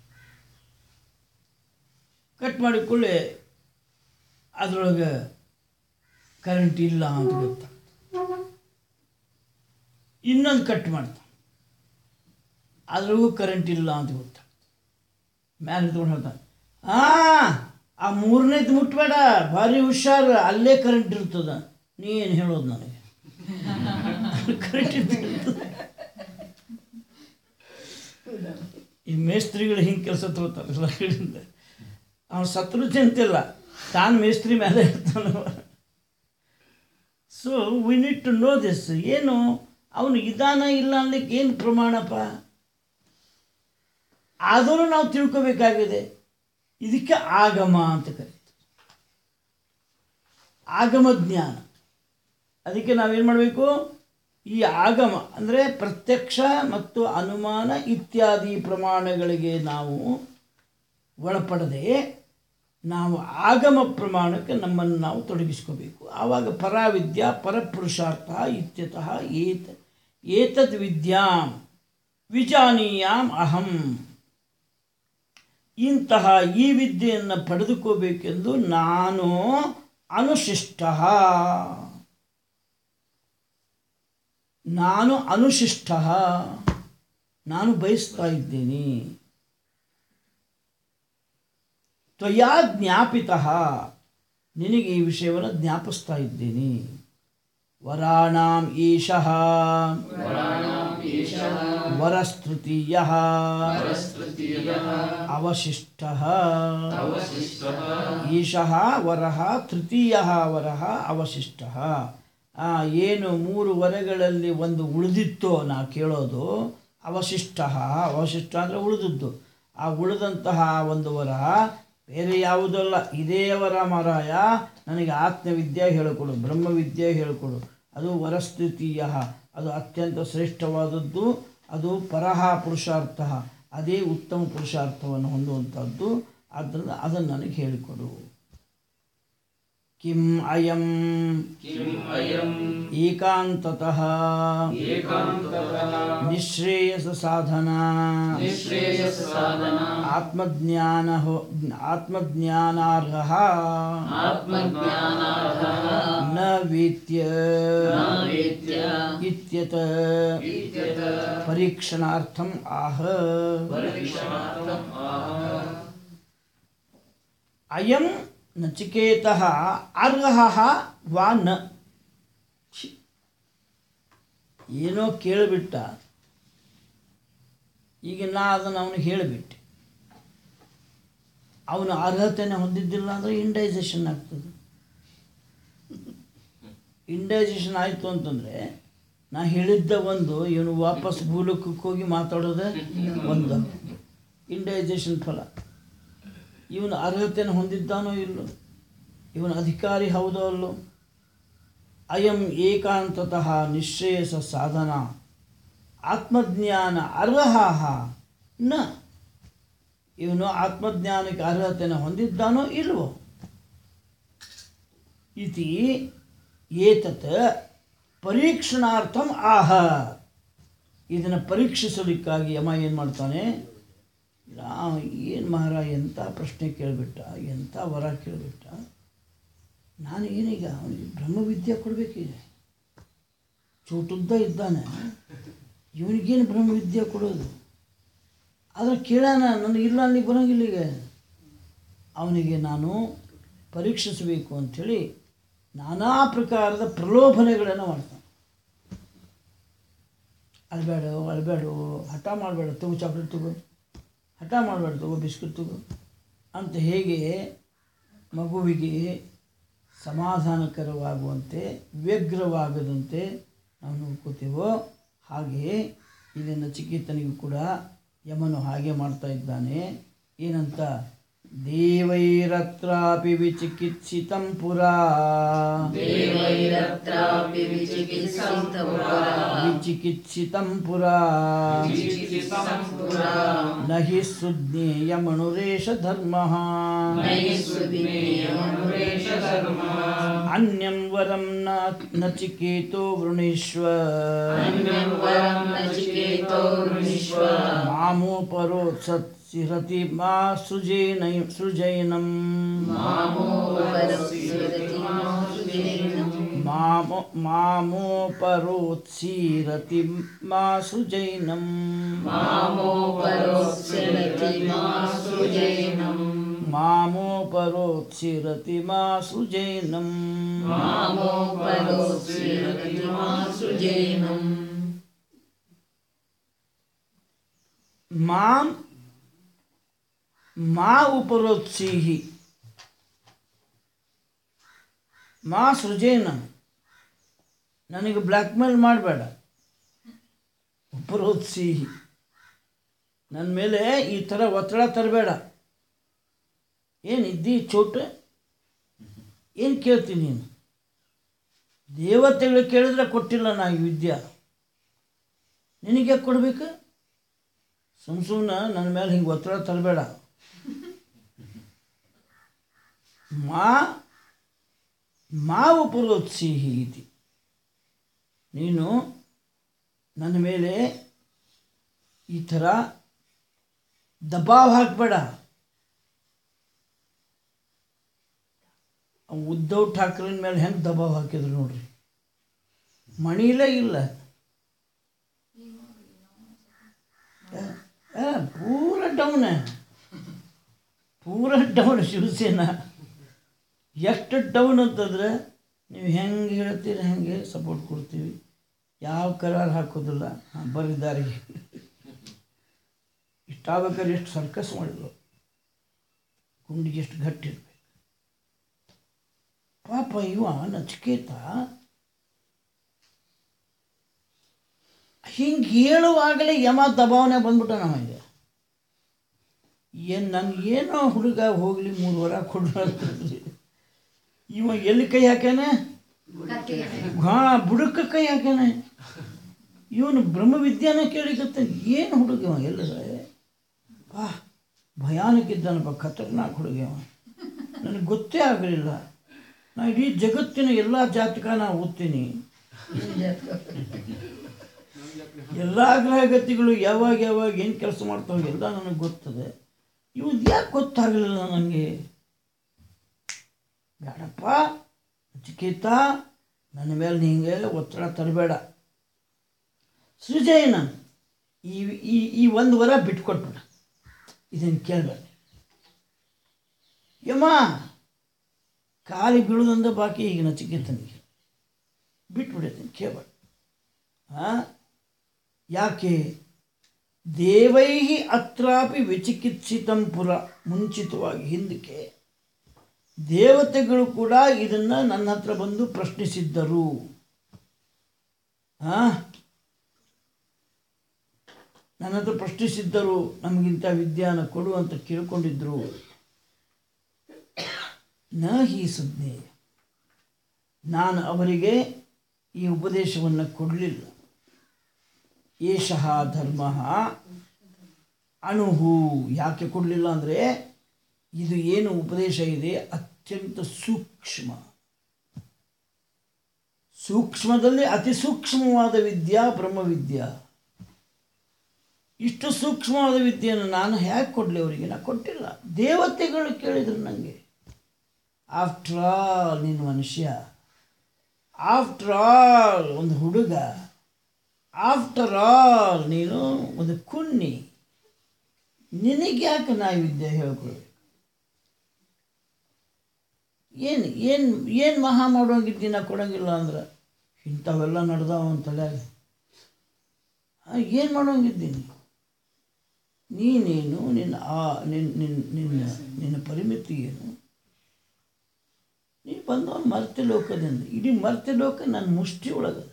ಕಟ್ ಮಾಡಿ ಕೂಡಲೇ ಅದರೊಳಗೆ ಕರೆಂಟ್ ಇಲ್ಲ ಅಂತ ಗೊತ್ತಾಗ್ತದೆ ಇನ್ನೊಂದು ಕಟ್ ಮಾಡ್ತಾನೆ ಅದ್ರೊಳಗೂ ಕರೆಂಟ್ ಇಲ್ಲ ಅಂತ ಗೊತ್ತಾಗ್ತದೆ ಮ್ಯಾಲೆ ತೊಗೊಂಡು ಹೇಳ್ತಾನೆ ಆ ಆ ಮೂರನೇದು ಮುಟ್ಬೇಡ ಭಾರಿ ಹುಷಾರು ಅಲ್ಲೇ ಕರೆಂಟ್ ಇರ್ತದ ನೀ ಏನು ಹೇಳೋದು ನನಗೆ ಕರೆಂಟ್ ಇರ್ತದೆ ಈ ಮೇಸ್ತ್ರಿಗಳು ಹಿಂಗೆ ಕೆಲಸ ತಗೋತಾರೆ ಕಡೆಯಿಂದ ಅವ್ನು ಸತ್ರು ಚಿಂತಿಲ್ಲ ತಾನು ಮೇಸ್ತ್ರಿ ಮೇಲೆ ಇರ್ತಾನವ so we need to know this ಏನು ಅವನು ಇದಾನ ಇಲ್ಲ ಅನ್ಲಿಕ್ಕೆ ಏನು ಪ್ರಮಾಣಪ್ಪ ಆದರೂ ನಾವು ತಿಳ್ಕೋಬೇಕಾಗಿದೆ ಇದಕ್ಕೆ ಆಗಮ ಅಂತ ಕರೀತಾರೆ ಆಗಮ ಜ್ಞಾನ ಅದಕ್ಕೆ ನಾವೇನು ಮಾಡಬೇಕು ಈ ಆಗಮ ಅಂದರೆ ಪ್ರತ್ಯಕ್ಷ ಮತ್ತು ಅನುಮಾನ ಇತ್ಯಾದಿ ಪ್ರಮಾಣಗಳಿಗೆ ನಾವು ಒಳಪಡದೆ ನಾವು ಆಗಮ ಪ್ರಮಾಣಕ್ಕೆ ನಮ್ಮನ್ನು ನಾವು ತೊಡಗಿಸ್ಕೋಬೇಕು ಆವಾಗ ಪರಾವಿದ್ಯಾ ಪರಪುರುಷಾರ್ಥ ಇತ್ಯತಃ ಏತ ಏತದ್ ವಿದ್ಯಾಂ ವಿಜಾನೀಯಾಂ ಅಹಂ ಇಂತಹ ಈ ವಿದ್ಯೆಯನ್ನು ಪಡೆದುಕೋಬೇಕೆಂದು ನಾನು ಅನುಶಿಷ್ಟ ನಾನು ಅನುಶಿಷ್ಟ ನಾನು ಬಯಸ್ತಾ ಇದ್ದೇನೆ ತ್ವಯಾ ಜ್ಞಾಪಿತ ನಿನಗೆ ಈ ವಿಷಯವನ್ನು ಜ್ಞಾಪಿಸ್ತಾ ಇದ್ದೇನೆ ವರಾಣಾಂ ಈಶಃ ವರಸ್ತೃತೀಯ ಅವಶಿಷ್ಟ ಈಶಃ ವರಃ ತೃತೀಯ ವರಃ ಅವಶಿಷ್ಟ ಆ, ಏನು ಮೂರು ವರಗಳಲ್ಲಿ ಒಂದು ಉಳಿದಿತ್ತೋ ನಾ ಕೇಳೋದು ಅವಶಿಷ್ಟ ಅವಶಿಷ್ಟ ಅಂದರೆ ಉಳಿದದ್ದು ಆ ಉಳಿದಂತಹ ಒಂದು ವರ ಬೇರೆ ಯಾವುದಲ್ಲ ಇದೇ ವರ ಮಾರಾಯ ನನಗೆ ಆತ್ಮವಿದ್ಯೆ ಹೇಳಿಕೊಡು ಬ್ರಹ್ಮವಿದ್ಯೆ ಹೇಳಿಕೊಡು ಅದು ವರಸ್ತುತೀಯ ಅದು ಅತ್ಯಂತ ಶ್ರೇಷ್ಠವಾದದ್ದು ಅದು ಪರಹ ಪುರುಷಾರ್ಥ ಅದೇ ಉತ್ತಮ ಪುರುಷಾರ್ಥವನ್ನು ಹೊಂದುವಂಥದ್ದು ಆದ್ದರಿಂದ ಅದನ್ನು ನನಗೆ ಹೇಳಿಕೊಡು ಕಿಂ ಅಯಂ ಏಕಾಂತತಃ ನಿಶ್ರೇಯಸ ಸಾಧನ ಆತ್ಮಜ್ಞಾನ ಆತ್ಮಜ್ಞಾನಾರ್ಹ ನ ವೇತ್ಯ ಇತ್ಯತ ಪರೀಕ್ಷಣಾರ್ಥಂ ಆಹ ಅಯಂ ನಚಿಕೇತಃ ಅರ್ಹ ವಾ ನ ಛಿ. ಏನೋ ಕೇಳಿಬಿಟ್ಟ ಈಗ ನಾ ಅದನ್ನು ಅವನಿಗೆ ಹೇಳಿಬಿಟ್ಟೆ ಅವನು ಅರ್ಹತೆಯನ್ನು ಹೊಂದಿದ್ದಿಲ್ಲ ಅಂದರೆ ಇಂಡೈಜೇಷನ್ ಆಗ್ತದೆ ಇಂಡೈಜೇಷನ್ ಆಯಿತು ಅಂತಂದರೆ ನಾ ಹೇಳಿದ್ದ ಒಂದು ಇವನು ವಾಪಸ್ ಭೂಲೋಕಕ್ಕೆ ಹೋಗಿ ಮಾತಾಡೋದೇ ಒಂದು ಇಂಡೈಜೇಷನ್ ಫಲ ಇವನು ಅರ್ಹತೆಯನ್ನು ಹೊಂದಿದ್ದಾನೋ ಇಲ್ಲೋ ಇವನ ಅಧಿಕಾರಿ ಹೌದೋ ಅಲ್ಲೋ ಅಯಂ ಏಕಾಂತತಃ ನಿಶ್ರೇಯಸ ಸಾಧನ ಆತ್ಮಜ್ಞಾನ ಅರ್ಹ ನ ಇವನು ಆತ್ಮಜ್ಞಾನಕ್ಕೆ ಅರ್ಹತೆಯನ್ನು ಹೊಂದಿದ್ದಾನೋ ಇಲ್ವೋ ಇತಿ ಏತತ್ ಪರೀಕ್ಷಣಾರ್ಥಂ ಆಹ ಇದನ್ನು ಪರೀಕ್ಷಿಸಲಿಕ್ಕಾಗಿ ಯಮ ಏನು ಮಾಡ್ತಾನೆ ಏನು ಮಹಾರಾಜ ಎಂಥ ಪ್ರಶ್ನೆ ಕೇಳಿಬಿಟ್ಟ ಎಂಥ ವರ ಕೇಳಿಬಿಟ್ಟ ನಾನು ಏನೀಗ ಅವನಿಗೆ ಬ್ರಹ್ಮವಿದ್ಯೆ ಕೊಡಬೇಕಿದೆ ಚೋಟುದ್ದ ಇದ್ದಾನೆ ಇವನಿಗೇನು ಬ್ರಹ್ಮವಿದ್ಯೆ ಕೊಡೋದು ಆದರೆ ಕೇಳೋಣ ನನಗೆ ಇಲ್ಲ ಅಲ್ಲಿಗೆ ಬರೋಂಗಿಲ್ಲ ಈಗ ಅವನಿಗೆ ನಾನು ಪರೀಕ್ಷಿಸಬೇಕು ಅಂಥೇಳಿ ನಾನಾ ಪ್ರಕಾರದ ಪ್ರಲೋಭನೆಗಳನ್ನು ಮಾಡ್ತಾನೆ ಅಲ್ಬೇಡ ಅಲ್ಬೇಡ ಹಠ ಮಾಡಬೇಡ ತಗೋ ಚಾಕ್ಲೇಟ್ ತಗೋ ಹಠ ಮಾಡಬೇಡ ತಗೋ ಬಿಸ್ಕಿಟ್ ತಗೋ ಅಂತ ಹೇಗೆ ಮಗುವಿಗೆ ಸಮಾಧಾನಕರವಾಗುವಂತೆ ವ್ಯಗ್ರವಾಗದಂತೆ ನಾವು ನೋಡ್ಕೋತೀವೋ ಹಾಗೆಯೇ ಇಲ್ಲಿ ನಚಿಕೇತನಿಗೂ ಕೂಡ ಯಮನು ಹಾಗೆ ಮಾಡ್ತಾ ಇದ್ದಾನೆ ಏನಂತ ದೇವೈರತ್ರಾಪಿ ವಿಚಿಕಿತ್ಸಿತಂ ಪುರಾ ವಿಚಿಕಿತ್ಸಿತಂ ಪುರಾ ನ ಹಿ ಸುಜ್ಞೇಯಮಣುರೇಶ ಧರ್ಮ ಅನ್ಯಂ ವರಂ ನ ನಚಿಕೇತೋ ವೃಣೀಶ್ವ ಮಾಮೋಪರೋತ್ಸತ್ಸಿರತಿ ಮಾ ಸೃಜೇನೈ ಸೃಜೈನಂ ಮಾಮೋ ಮಾಮೋಪರೋತ್ಸೀರತಿ ಮಾ ಸೃಜೈನಂ ಮಾಮೋಪರೋತ್ಸಿರತಿ ಮಾ ಸೃಜೈನಂ ಮಾಂ ಮಾ ಉಪರೋತ್ಸೀಹಿ ಮಾ ಸೃಜೇನ ನನಗೆ ಬ್ಲ್ಯಾಕ್ ಮೇಲ್ ಮಾಡಬೇಡ ಉಪರೋತ್ಸೀಹಿ ನನ್ನ ಮೇಲೆ ಈ ಥರ ಒತ್ತಡ ತರಬೇಡ ಏನಿದ್ದಿ ಚೋಟ ಏನು ಕೇಳ್ತೀನಿ ನೀನು ದೇವತೆಗಳು ಕೇಳಿದ್ರೆ ಕೊಟ್ಟಿಲ್ಲ ನಾ ಈ ವಿದ್ಯೆ ನಿನಗೆ ಕೊಡ್ಬೇಕು ಸುಮ್ ಸುಮ್ಮನೆ ನನ್ನ ಮೇಲೆ ಹಿಂಗೆ ಒತ್ತಡ ತರಬೇಡ ಮಾ ಮಾವು ಪುರೋತ್ಸಿಹಿ ಇತಿ ನೀನು ನನ್ನ ಮೇಲೆ ಈ ಥರ ದಬಾವ್ ಹಾಕಬೇಡ ಉದ್ಧವ್ ಠಾಕ್ರೆನ ಮೇಲೆ ಹೆಂಗೆ ದಬಾವ್ ಹಾಕಿದ್ರು ನೋಡ್ರಿ ಮಣಿಲೇ ಇಲ್ಲ ಆ, ಪೂರ ಡೌನ್ ಪೂರ ಡೌನ್ ಶಿವಸೇನಾ ಎಷ್ಟು ಡೌನ್ ಅಂತಂದ್ರೆ ನೀವು ಹೆಂಗೆ ಹೇಳ್ತೀರಿ ಹೆಂಗೆ ಸಪೋರ್ಟ್ ಕೊಡ್ತೀವಿ ಯಾವ ಕರಾರ್ ಹಾಕೋದಿಲ್ಲ ಹಾಂ ಬರ್ರಿ ದಾರಿಗೆ ಇಷ್ಟಾಗಬೇಕಾದ್ರೆ ಎಷ್ಟು ಸರ್ಕಸ್ ಮಾಡಿದ್ರು ಗುಂಡಿಗೆ ಎಷ್ಟು ಗಟ್ಟಿ ಇರ್ಬೇಕು ಪಾಪ ಇವ ನಚಿಕೇತ ಹಿಂಗೆ ಹೇಳುವಾಗಲೇ ಯಮ ದಬಾವನೆ ಬಂದ್ಬಿಟ್ಟ ನಮಗೆ ಏನು ನನಗೇನೋ ಹುಡುಗ ಹೋಗಲಿ ಮೂರು ವರ ಕೊಡ್ರಿ ಇವ ಎಲ್ಲಿ ಕೈ ಹಾಕ್ಯಾನೆ ಹಾಂ ಬುಡಕ್ಕೆ ಕೈ ಹಾಕ್ಯಾನೆ ಇವನು ಬ್ರಹ್ಮವಿದ್ಯಾನ ಕೇಳಿಕತ್ತ ಏನು ಹುಡುಗ ಇವ ಎಲ್ಲದ ಬಾ ಭಯಾನಕ ಇದ್ದಾನಪ್ಪ ಖತರ್ನಾಕ್ ಹುಡುಗ ಇವ ನನಗೆ ಗೊತ್ತೇ ಆಗಲಿಲ್ಲ ನಾ ಇಡೀ ಜಗತ್ತಿನ ಎಲ್ಲ ಜಾತಕ ನಾ ಓದ್ತೀನಿ ಎಲ್ಲ ಗ್ರಹಗತಿಗಳು ಯಾವಾಗ ಯಾವಾಗ ಏನು ಕೆಲಸ ಮಾಡ್ತಾವೆ ಎಲ್ಲ ನನಗೆ ಗೊತ್ತದೆ ಇವ್ದು ಯಾಕೆ ಗೊತ್ತಾಗಲಿಲ್ಲ ನನಗೆ ಬೇಡಪ್ಪ ಚಿಕಿತ ನನ್ನ ಮೇಲೆ ಹಿಂಗೆ ಒತ್ತಡ ತರಬೇಡ ಸೃಜಯನ ಈ ಈ ಈ ಒಂದು ವರ ಬಿಟ್ಕೊಟ್ಬಿಡ ಇದನ್ನು ಕೇಳಬೇಡ ಯಮ್ಮ ಕಾಲಿ ಬೀಳುದಂದ ಬಾಕಿ ಈಗ ನಚಿಕೇತನಿಗೆ ಬಿಟ್ಬಿಡತೀನಿ ಕೇಳಬೇಡ ಹಾಂ ಯಾಕೆ ದೇವೈ ಅತ್ರಾಪಿ ವಿಚಿಕಿತ್ಸಿತಂ ಪುರ ಮುಂಚಿತವಾಗಿ ಹಿಂದಕ್ಕೆ ದೇವತೆಗಳು ಕೂಡ ಇದನ್ನು ನನ್ನ ಹತ್ರ ಬಂದು ಪ್ರಶ್ನಿಸಿದ್ದರು ಆ? ನನ್ನ ಹತ್ರ ಪ್ರಶ್ನಿಸಿದ್ದರು ನಮಗಿಂತ ವಿದ್ಯಾನ ಕೊಡು ಅಂತ ಕೇಳ್ಕೊಂಡಿದ್ರು ನ ಹಿ ಸುಜ್ಞೇಯ ನಾನು ಅವರಿಗೆ ಈ ಉಪದೇಶವನ್ನು ಕೊಡಲಿಲ್ಲ ಏಷಃ ಧರ್ಮ ಅಣುಹು ಯಾಕೆ ಕೊಡಲಿಲ್ಲ ಅಂದರೆ ಇದು ಏನು ಉಪದೇಶ ಇದೆ ಅತ್ಯಂತ ಸೂಕ್ಷ್ಮ ಸೂಕ್ಷ್ಮದಲ್ಲಿ ಅತಿ ಸೂಕ್ಷ್ಮವಾದ ವಿದ್ಯಾ ಬ್ರಹ್ಮವಿದ್ಯಾ ಇಷ್ಟು ಸೂಕ್ಷ್ಮವಾದ ವಿದ್ಯೆಯನ್ನು ನಾನು ಹೇಗೆ ಕೊಡಲಿ ಅವರಿಗೆ ನಾನು ಕೊಟ್ಟಿಲ್ಲ ದೇವತೆಗಳು ಕೇಳಿದ್ರು ನನಗೆ ಆಫ್ಟರ್ ಆಲ್ ನೀನು ಮನುಷ್ಯ ಆಫ್ಟರ್ ಆಲ್ ಒಂದು ಹುಡುಗ ಆಫ್ಟರ್ ಆಲ್ ನೀನು ಒಂದು ಕುಣ್ಣಿ ನಿನಗೆ ಯಾಕೆ ನಾ ಈ ವಿದ್ಯೆ ಹೇಳ್ಕೊಳ್ಬೇಕು ಏನು ಏನು ಏನು ಮಹಾ ಮಾಡೋಂಗಿದ್ದೀನಿ ನಾ ಕೊಡೋಂಗಿಲ್ಲ ಅಂದ್ರೆ ಇಂಥವೆಲ್ಲ ನಡೆದಾವ ಅಂತ ತಲೆಯಾಗ ಏನು ಮಾಡೋಂಗಿದ್ದೀನಿ ನೀನೇನು ನಿನ್ನ ಆ ನಿನ್ನ ನಿನ್ನ ನಿನ್ನ ನಿನ್ನ ಪರಿಮಿತಿ ಏನು ನೀನು ಬಂದವನು ಮರ್ತ್ಯ ಲೋಕದಿಂದ ಇಡೀ ಮರ್ತ್ಯ ಲೋಕ ನನ್ನ ಮುಷ್ಟಿ ಒಳಗದ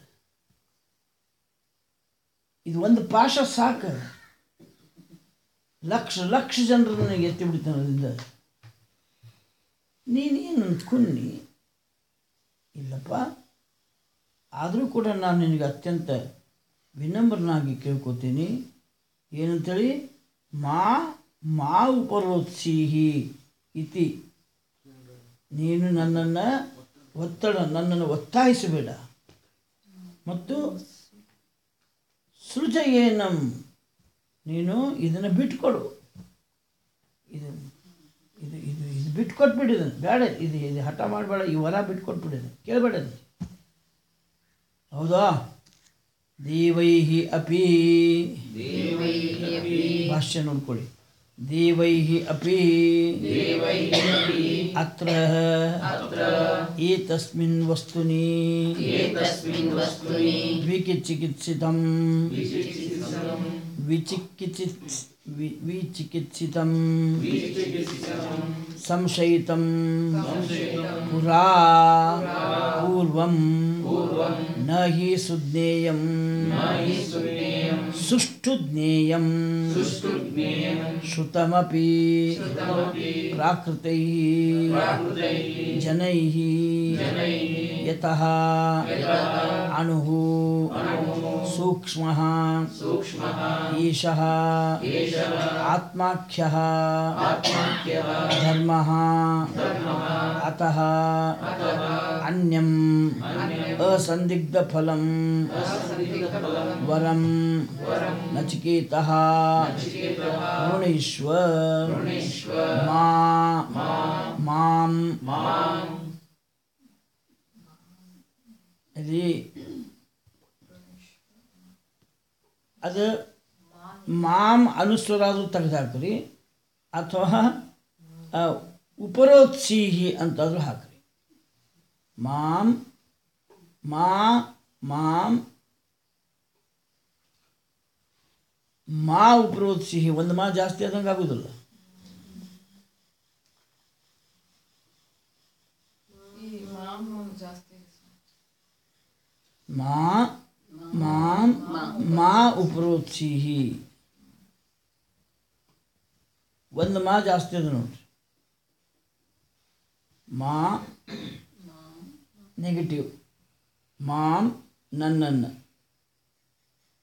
ಇದು ಒಂದು ಪಾಶ ಸಾಕ ಲಕ್ಷ ಲಕ್ಷ ಜನರನ್ನು ಎತ್ತಿ ಬಿಡ್ತಾನೆ ಅದರಿಂದ ನೀನೇನು ಕುನ್ನಿ ಇಲ್ಲಪ್ಪ ಆದರೂ ಕೂಡ ನಾನು ನಿನಗೆ ಅತ್ಯಂತ ವಿನಮ್ರನಾಗಿ ಕೇಳ್ಕೊತೀನಿ ಏನಂತೇಳಿ ಮಾ ಮಾ ಉಪರೋತ್ಸೀಹಿ ಇತಿ ನೀನು ನನ್ನನ್ನು ಒತ್ತಡ ನನ್ನನ್ನು ಒತ್ತಾಯಿಸಬೇಡ ಮತ್ತು ಸೃಜ ಏನಂ ನೀನು ಇದನ್ನು ಬಿಟ್ಕೊಡು ಇದು ಇದು ಇದು ಇದು ಬಿಟ್ಕೊಟ್ಬಿಟ್ಟಿದ್ದಾನೆ ಬೇಡ ಇದು ಇದು ಹಠ ಮಾಡಬೇಡ ಈ ವರ ಬಿಟ್ಕೊಟ್ಬಿಟ್ಟಿದ್ದಾನೆ ಕೇಳಬೇಡ ಇದು ಹೌದಾ ದೇವೈಹಿ ಅಪಿ ಭಾಷ್ಯ ನೋಡ್ಕೊಳ್ಳಿ ದೇವೈಹಿ ಅಪಿ ಅತ್ರ ಏತಸ್ಮಿನ್ ವಸ್ತುನಿ ವಿಚಿಕಿತ್ಸಿತಂ ವಿಚಿಕಿತ್ಸಿತ್ ವಿ- ವಿಚಿಕಿತ್ಸಿತಂ ಸಂಶಯಿತಂ ಪುರಾ ಪೂರ್ವಂ ನ ಹಿ ಸುಜ್ಞೇಯಂ ಸುಷ್ಟು ಜ್ಞೇಯಂ श्रुतमपि प्राकृतैः जनैः यतः अणुः सूक्ष्मः ईशः आत्माख्यः धर्मः अतः अन्यम् असन्दिग्धफलं वरं नचिकेतः ಋಣಿಶ್ವ ಮಾ ಮಾಂ ಅಲ್ಲಿ ಅದು ಮಾಂ ಅನುಸ್ವರ ಅದು ತೆಗೆದಾಕ್ರಿ ಅಥವಾ ಆ, ಉಪರೋತ್ಸೀಹಿ ಅಂತಾದರೂ ಹಾಕ್ರಿ ಮಾಂ ಮಾ ಮಾಂ ಮಾ ಉಪರೋತ್ಸಿಹಿ ಒಂದು ಮಾ ಜಾಸ್ತಿ ಆದಂಗೆ ಆಗೋದಿಲ್ಲ ಮಾ ಮಾಂ ಮಾ ಉಪರೋತ್ಸಿಹಿ ಒಂದು ಮಾ ಜಾಸ್ತಿ ಅದ ನೋಡ್ರಿ ಮಾ ನೆಗೆಟಿವ್ ಮಾಂ ನನ್ನನ್ನು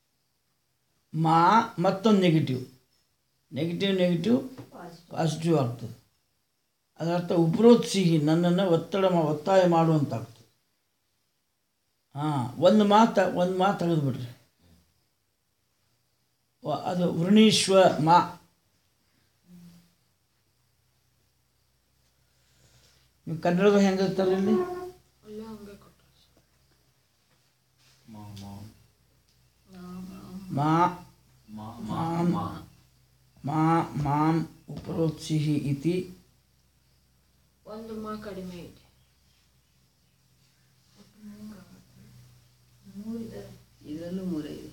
ಮಾ ಮತ್ತೊಂದು ನೆಗೆಟಿವ್ ನೆಗೆಟಿವ್ ನೆಗೆಟಿವ್ ಪಾಸಿಟಿವ್ ಆಗ್ತದೆ ಅದರರ್ಥ ಉಪರೋತ್ಸಿಹಿ ನನ್ನನ್ನು ಒತ್ತಡ ಮಾ ಒತ್ತಾಯ ಮಾಡುವಂತಾಗ್ತದೆ ಹಾಂ ಒಂದು ಮಾತು ಒಂದು ಮಾತು ತೆಗೆದುಬಿಡ್ರಿ ವ- ಅದು ವೃಣೀಶ್ವ ಮಾ ನೀವು ಕನ್ನಡದ ಹೆಂಗಿರ್ತಾರೆ ಇಲ್ಲಿ ಮಾ ಮಾಂ ಮಾ ಮಾಂ ಉಪರೋತ್ಸಿಹಿ ಇತಿ ಒಂದು ಮಾ ಕಡಿಮೆ ಇದೆ ಇದರಲ್ಲೂ ಮೂರೇ ಇದೆ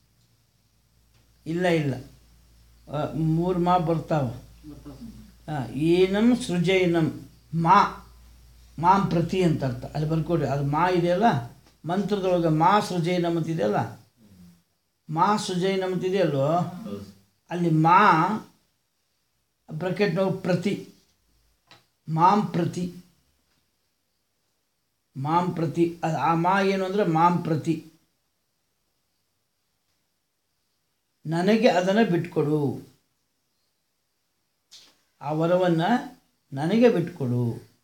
ಇಲ್ಲ ಇಲ್ಲ ಮೂರು ಮಾ ಬರ್ತಾವ ಹಾಂ ಏನಂ ಸೃಜಯನಂ ಮಾ ಮಾಂ ಪ್ರತಿ ಅಂತ ಅರ್ಥ ಅಲ್ಲಿ ಬರ್ಕೊಡ್ರಿ ಅದು ಮಾ ಇದೆಯಲ್ಲ ಮಂತ್ರದೊಳಗೆ ಮಾ ಸೃಜಯನಂ ಅಂತ ಇದೆಯಲ್ಲ ಮಾ ಸೃಜಯನಂ ಅಂತ ಇದೆಯಲ್ಲೋ ಅಲ್ಲಿ ಮಾ ಬ್ರಕೆಟ್ನೊಳಗೆ ಪ್ರತಿ ಮಾಂ ಪ್ರತಿ ಮಾಂ ಪ್ರತಿ ಅದು ಆ ಮಾ ಏನು ಅಂದರೆ ಮಾಂ ಪ್ರತಿ ನನಗೆ ಅದನ್ನು ಬಿಟ್ಕೊಡು ಆ ವರವನ್ನು ನನಗೆ ಬಿಟ್ಕೊಡು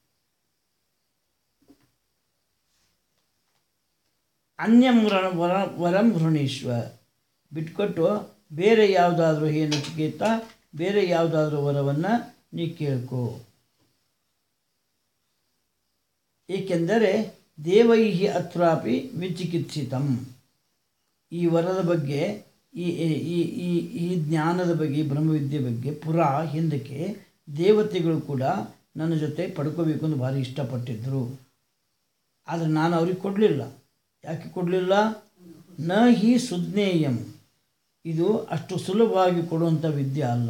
ಅನ್ಯ ವರ ವರ ವರಂ ವೃಣೀಶ್ವ ಬಿಟ್ಕೊಟ್ಟು ಬೇರೆ ಯಾವುದಾದ್ರೂ ಏನು ನಚಿಕೇತ ಬೇರೆ ಯಾವುದಾದ್ರೂ ವರವನ್ನು ನೀ ಕೇಳ್ಕೊ ಏಕೆಂದರೆ ದೇವೈಹಿ ಅತ್ರಾಪಿ ವಿಚಿಕಿತ್ಸಿತಂ ಈ ವರದ ಬಗ್ಗೆ ಈ ಈ- ಈ ಈ ಈ ಜ್ಞಾನದ ಬಗ್ಗೆ ಈ ಬ್ರಹ್ಮವಿದ್ಯೆ ಬಗ್ಗೆ ಪುರಾ ಹಿಂದಕ್ಕೆ ದೇವತೆಗಳು ಕೂಡ ನನ್ನ ಜೊತೆ ಪಡ್ಕೋಬೇಕು ಅಂತ ಭಾರಿ ಇಷ್ಟಪಟ್ಟಿದ್ದರು ಆದರೆ ನಾನು ಅವ್ರಿಗೆ ಕೊಡಲಿಲ್ಲ ಯಾಕೆ ಕೊಡಲಿಲ್ಲ ನ ಹಿ ಸುಜ್ಞೇಯಂ ಇದು ಅಷ್ಟು ಸುಲಭವಾಗಿ ಕೊಡುವಂಥ ವಿದ್ಯೆ ಅಲ್ಲ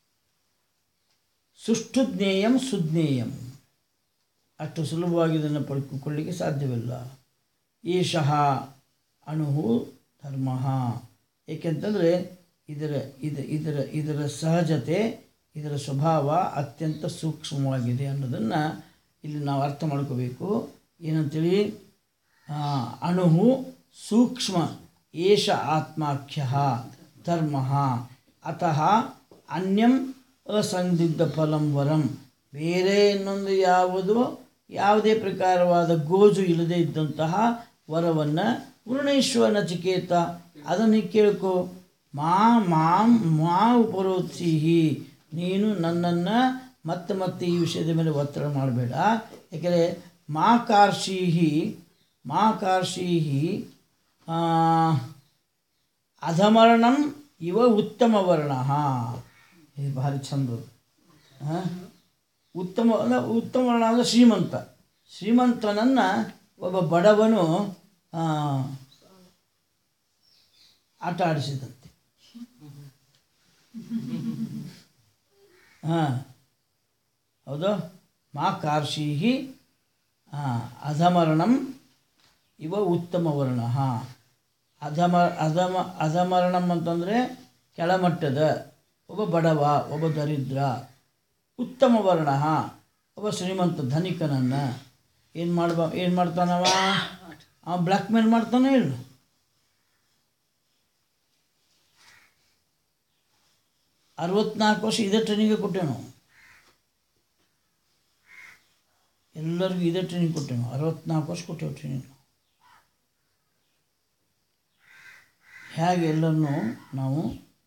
ಸುಷ್ಟು ಜ್ಞೇಯಂ ಸುಜ್ಞೇಯಂ ಅಷ್ಟು ಸುಲಭವಾಗಿ ಇದನ್ನು ಪಡ್ಕೊಳ್ಳಿಕ್ಕೆ ಸಾಧ್ಯವಿಲ್ಲ ಏಷಃ ಅಣು ಧರ್ಮ ಏಕೆಂತಂದರೆ ಇದರ ಇದು ಇದರ ಇದರ ಸಹಜತೆ ಇದರ ಸ್ವಭಾವ ಅತ್ಯಂತ ಸೂಕ್ಷ್ಮವಾಗಿದೆ ಅನ್ನೋದನ್ನು ಇಲ್ಲಿ ನಾವು ಅರ್ಥ ಮಾಡ್ಕೋಬೇಕು ಏನಂತೇಳಿ ಅಣು ಸೂಕ್ಷ್ಮ ಏಷ ಆತ್ಮಾಖ್ಯ ಧರ್ಮ ಅತಃ ಅನ್ಯಂ ಅಸಂದಿಗ್ಧ ಫಲಂ ವರಂ ಬೇರೆ ಇನ್ನೊಂದು ಯಾವುದು ಯಾವುದೇ ಪ್ರಕಾರವಾದ ಗೋಜು ಇಲ್ಲದೆ ಇದ್ದಂತಹ ವರವನ್ನು ವೃಣೇಶ್ವ ನಚಿಕೇತ ಅದನ್ನು ಕೇಳ್ಕೊ ಮಾ ಮಾಂ ಮಾ ಉಪರೋತ್ಸಿಹಿ ನೀನು ನನ್ನನ್ನು ಮತ್ತೆ ಮತ್ತೆ ಈ ವಿಷಯದ ಮೇಲೆ ಒತ್ತಡ ಮಾಡಬೇಡ ಯಾಕೆಂದರೆ ಮಾ ಕಾರ್ಷೀಹಿ ಮಾ ಕಾರ್ಷೀಹಿ ಆ, ಅಧಮರಣಂ ಇವ ಉತ್ತಮ ವರ್ಣ ಇದು ಭಾರಿ ಚಂದ ಹಾಂ ಉತ್ತಮ ಅಂದ್ರೆ ಉತ್ತಮ ವರ್ಣ ಅಂದರೆ ಶ್ರೀಮಂತ ಶ್ರೀಮಂತನನ್ನು ಒಬ್ಬ ಬಡವನು ಆ, ಆಟ ಆಡಿಸಿದಂತೆ ಹಾಂ ಹೌದು ಮಾ ಕಾರ್ಷೀಹಿ ಅಧಮರಣಂ ಇವ ಉತ್ತಮ ವರ್ಣ ಅಧಮ ಅಧಮ ಅಧಮರಣಂ ಅಂತಂದರೆ ಕೆಳಮಟ್ಟದ ಒಬ್ಬ ಬಡವ ಒಬ್ಬ ದರಿದ್ರ ಉತ್ತಮ ವರ್ಣ ಒಬ್ಬ ಶ್ರೀಮಂತ ಧನಿಕನನ್ನು ಏನು ಮಾಡ್ಬ ಏನು ಮಾಡ್ತಾನವ ಅವ ಬ್ಲ್ಯಾಕ್ ಮೇಲ್ ಮಾಡ್ತಾನೆ ಇಲ್ಲ ಅರವತ್ನಾಲ್ಕು ವರ್ಷ ಇದೇ ಟ್ರೈನಿಂಗೇ ಕೊಟ್ಟೇನು ಎಲ್ಲರಿಗೂ ಇದೇ ಟ್ರೈನಿಂಗ್ ಕೊಟ್ಟೇನು ಅರವತ್ನಾಲ್ಕು ವರ್ಷ ಕೊಟ್ಟೇವು ಟ್ರೈನಿಂಗ್ ಹೇಗೆ ಎಲ್ಲರನ್ನೂ ನಾವು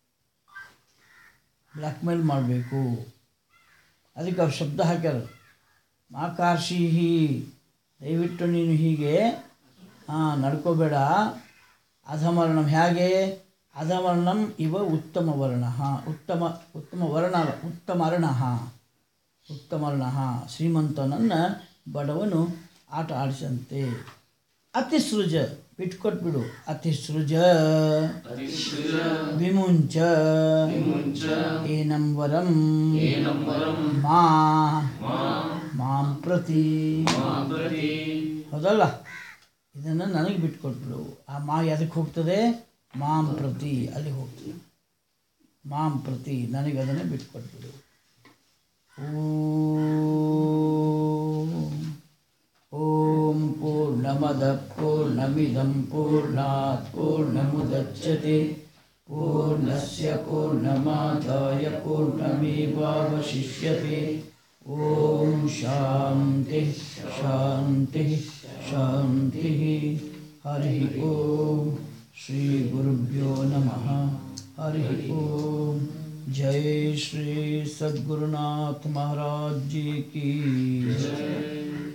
ಬ್ಲ್ಯಾಕ್ ಮೇಲ್ ಮಾಡಬೇಕು ಅದಕ್ಕೆ ಅವ್ರು ಶಬ್ದ ಹಾಕ್ಯಾರ ಮಾಕಾರ್ಷಿಹಿ ದಯವಿಟ್ಟು ನೀನು ಹೀಗೆ ಹಾಂ ನಡ್ಕೋಬೇಡ ಅಧಮರ್ಣಂ ಹೇಗೆ ಅಧಮರ್ಣಂ ಇವ ಉತ್ತಮ ವರ್ಣ ಉತ್ತಮ ಉತ್ತಮ ವರ್ಣ ಅಲ್ಲ, ಉತ್ತಮ ಅರ್ಣ ಉತ್ತಮ ಅರ್ಣ ಶ್ರೀಮಂತನನ್ನು ಬಡವನು ಆಟ ಆಡಿಸಂತೆ ಅತಿಸೃಜ ಬಿಟ್ಕೊಟ್ಬಿಡು ಅತಿಸೃಜ ವಿಮುಂಚ ಏನಂ ವರಂ ಮಾ ಮಾಂ ಪ್ರತಿ ಹೌದಲ್ಲ ಇದನ್ನು ನನಗೆ ಬಿಟ್ಕೊಟ್ಬಿಡು ಆ ಮಾ ಎದಕ್ಕೆ ಹೋಗ್ತದೆ ಮಾಂ ಪ್ರತಿ ಅಲ್ಲಿಗೆ ಹೋಗ್ತದೆ ಮಾಂ ಪ್ರತಿ ನನಗೆ ಅದನ್ನು ಬಿಟ್ಕೊಟ್ಬಿಡು ಓಂ ಓಂ ಪೂರ್ಣಮದ ಪೂರ್ಣಮಿದಂ ಪೂರ್ಣಾತ್ ಪೂರ್ಣಮುದಚ್ಯತೆ पूर्णस्य पूर्णमादाय पूर्णमेवावशिष्यते ॐ शान्तिः शान्तिः शान्तिः हरिः ॐ श्रीगुरुभ्यो नमः हरिः ॐ जय श्री सद्गुरुनाथ महाराज जी की जय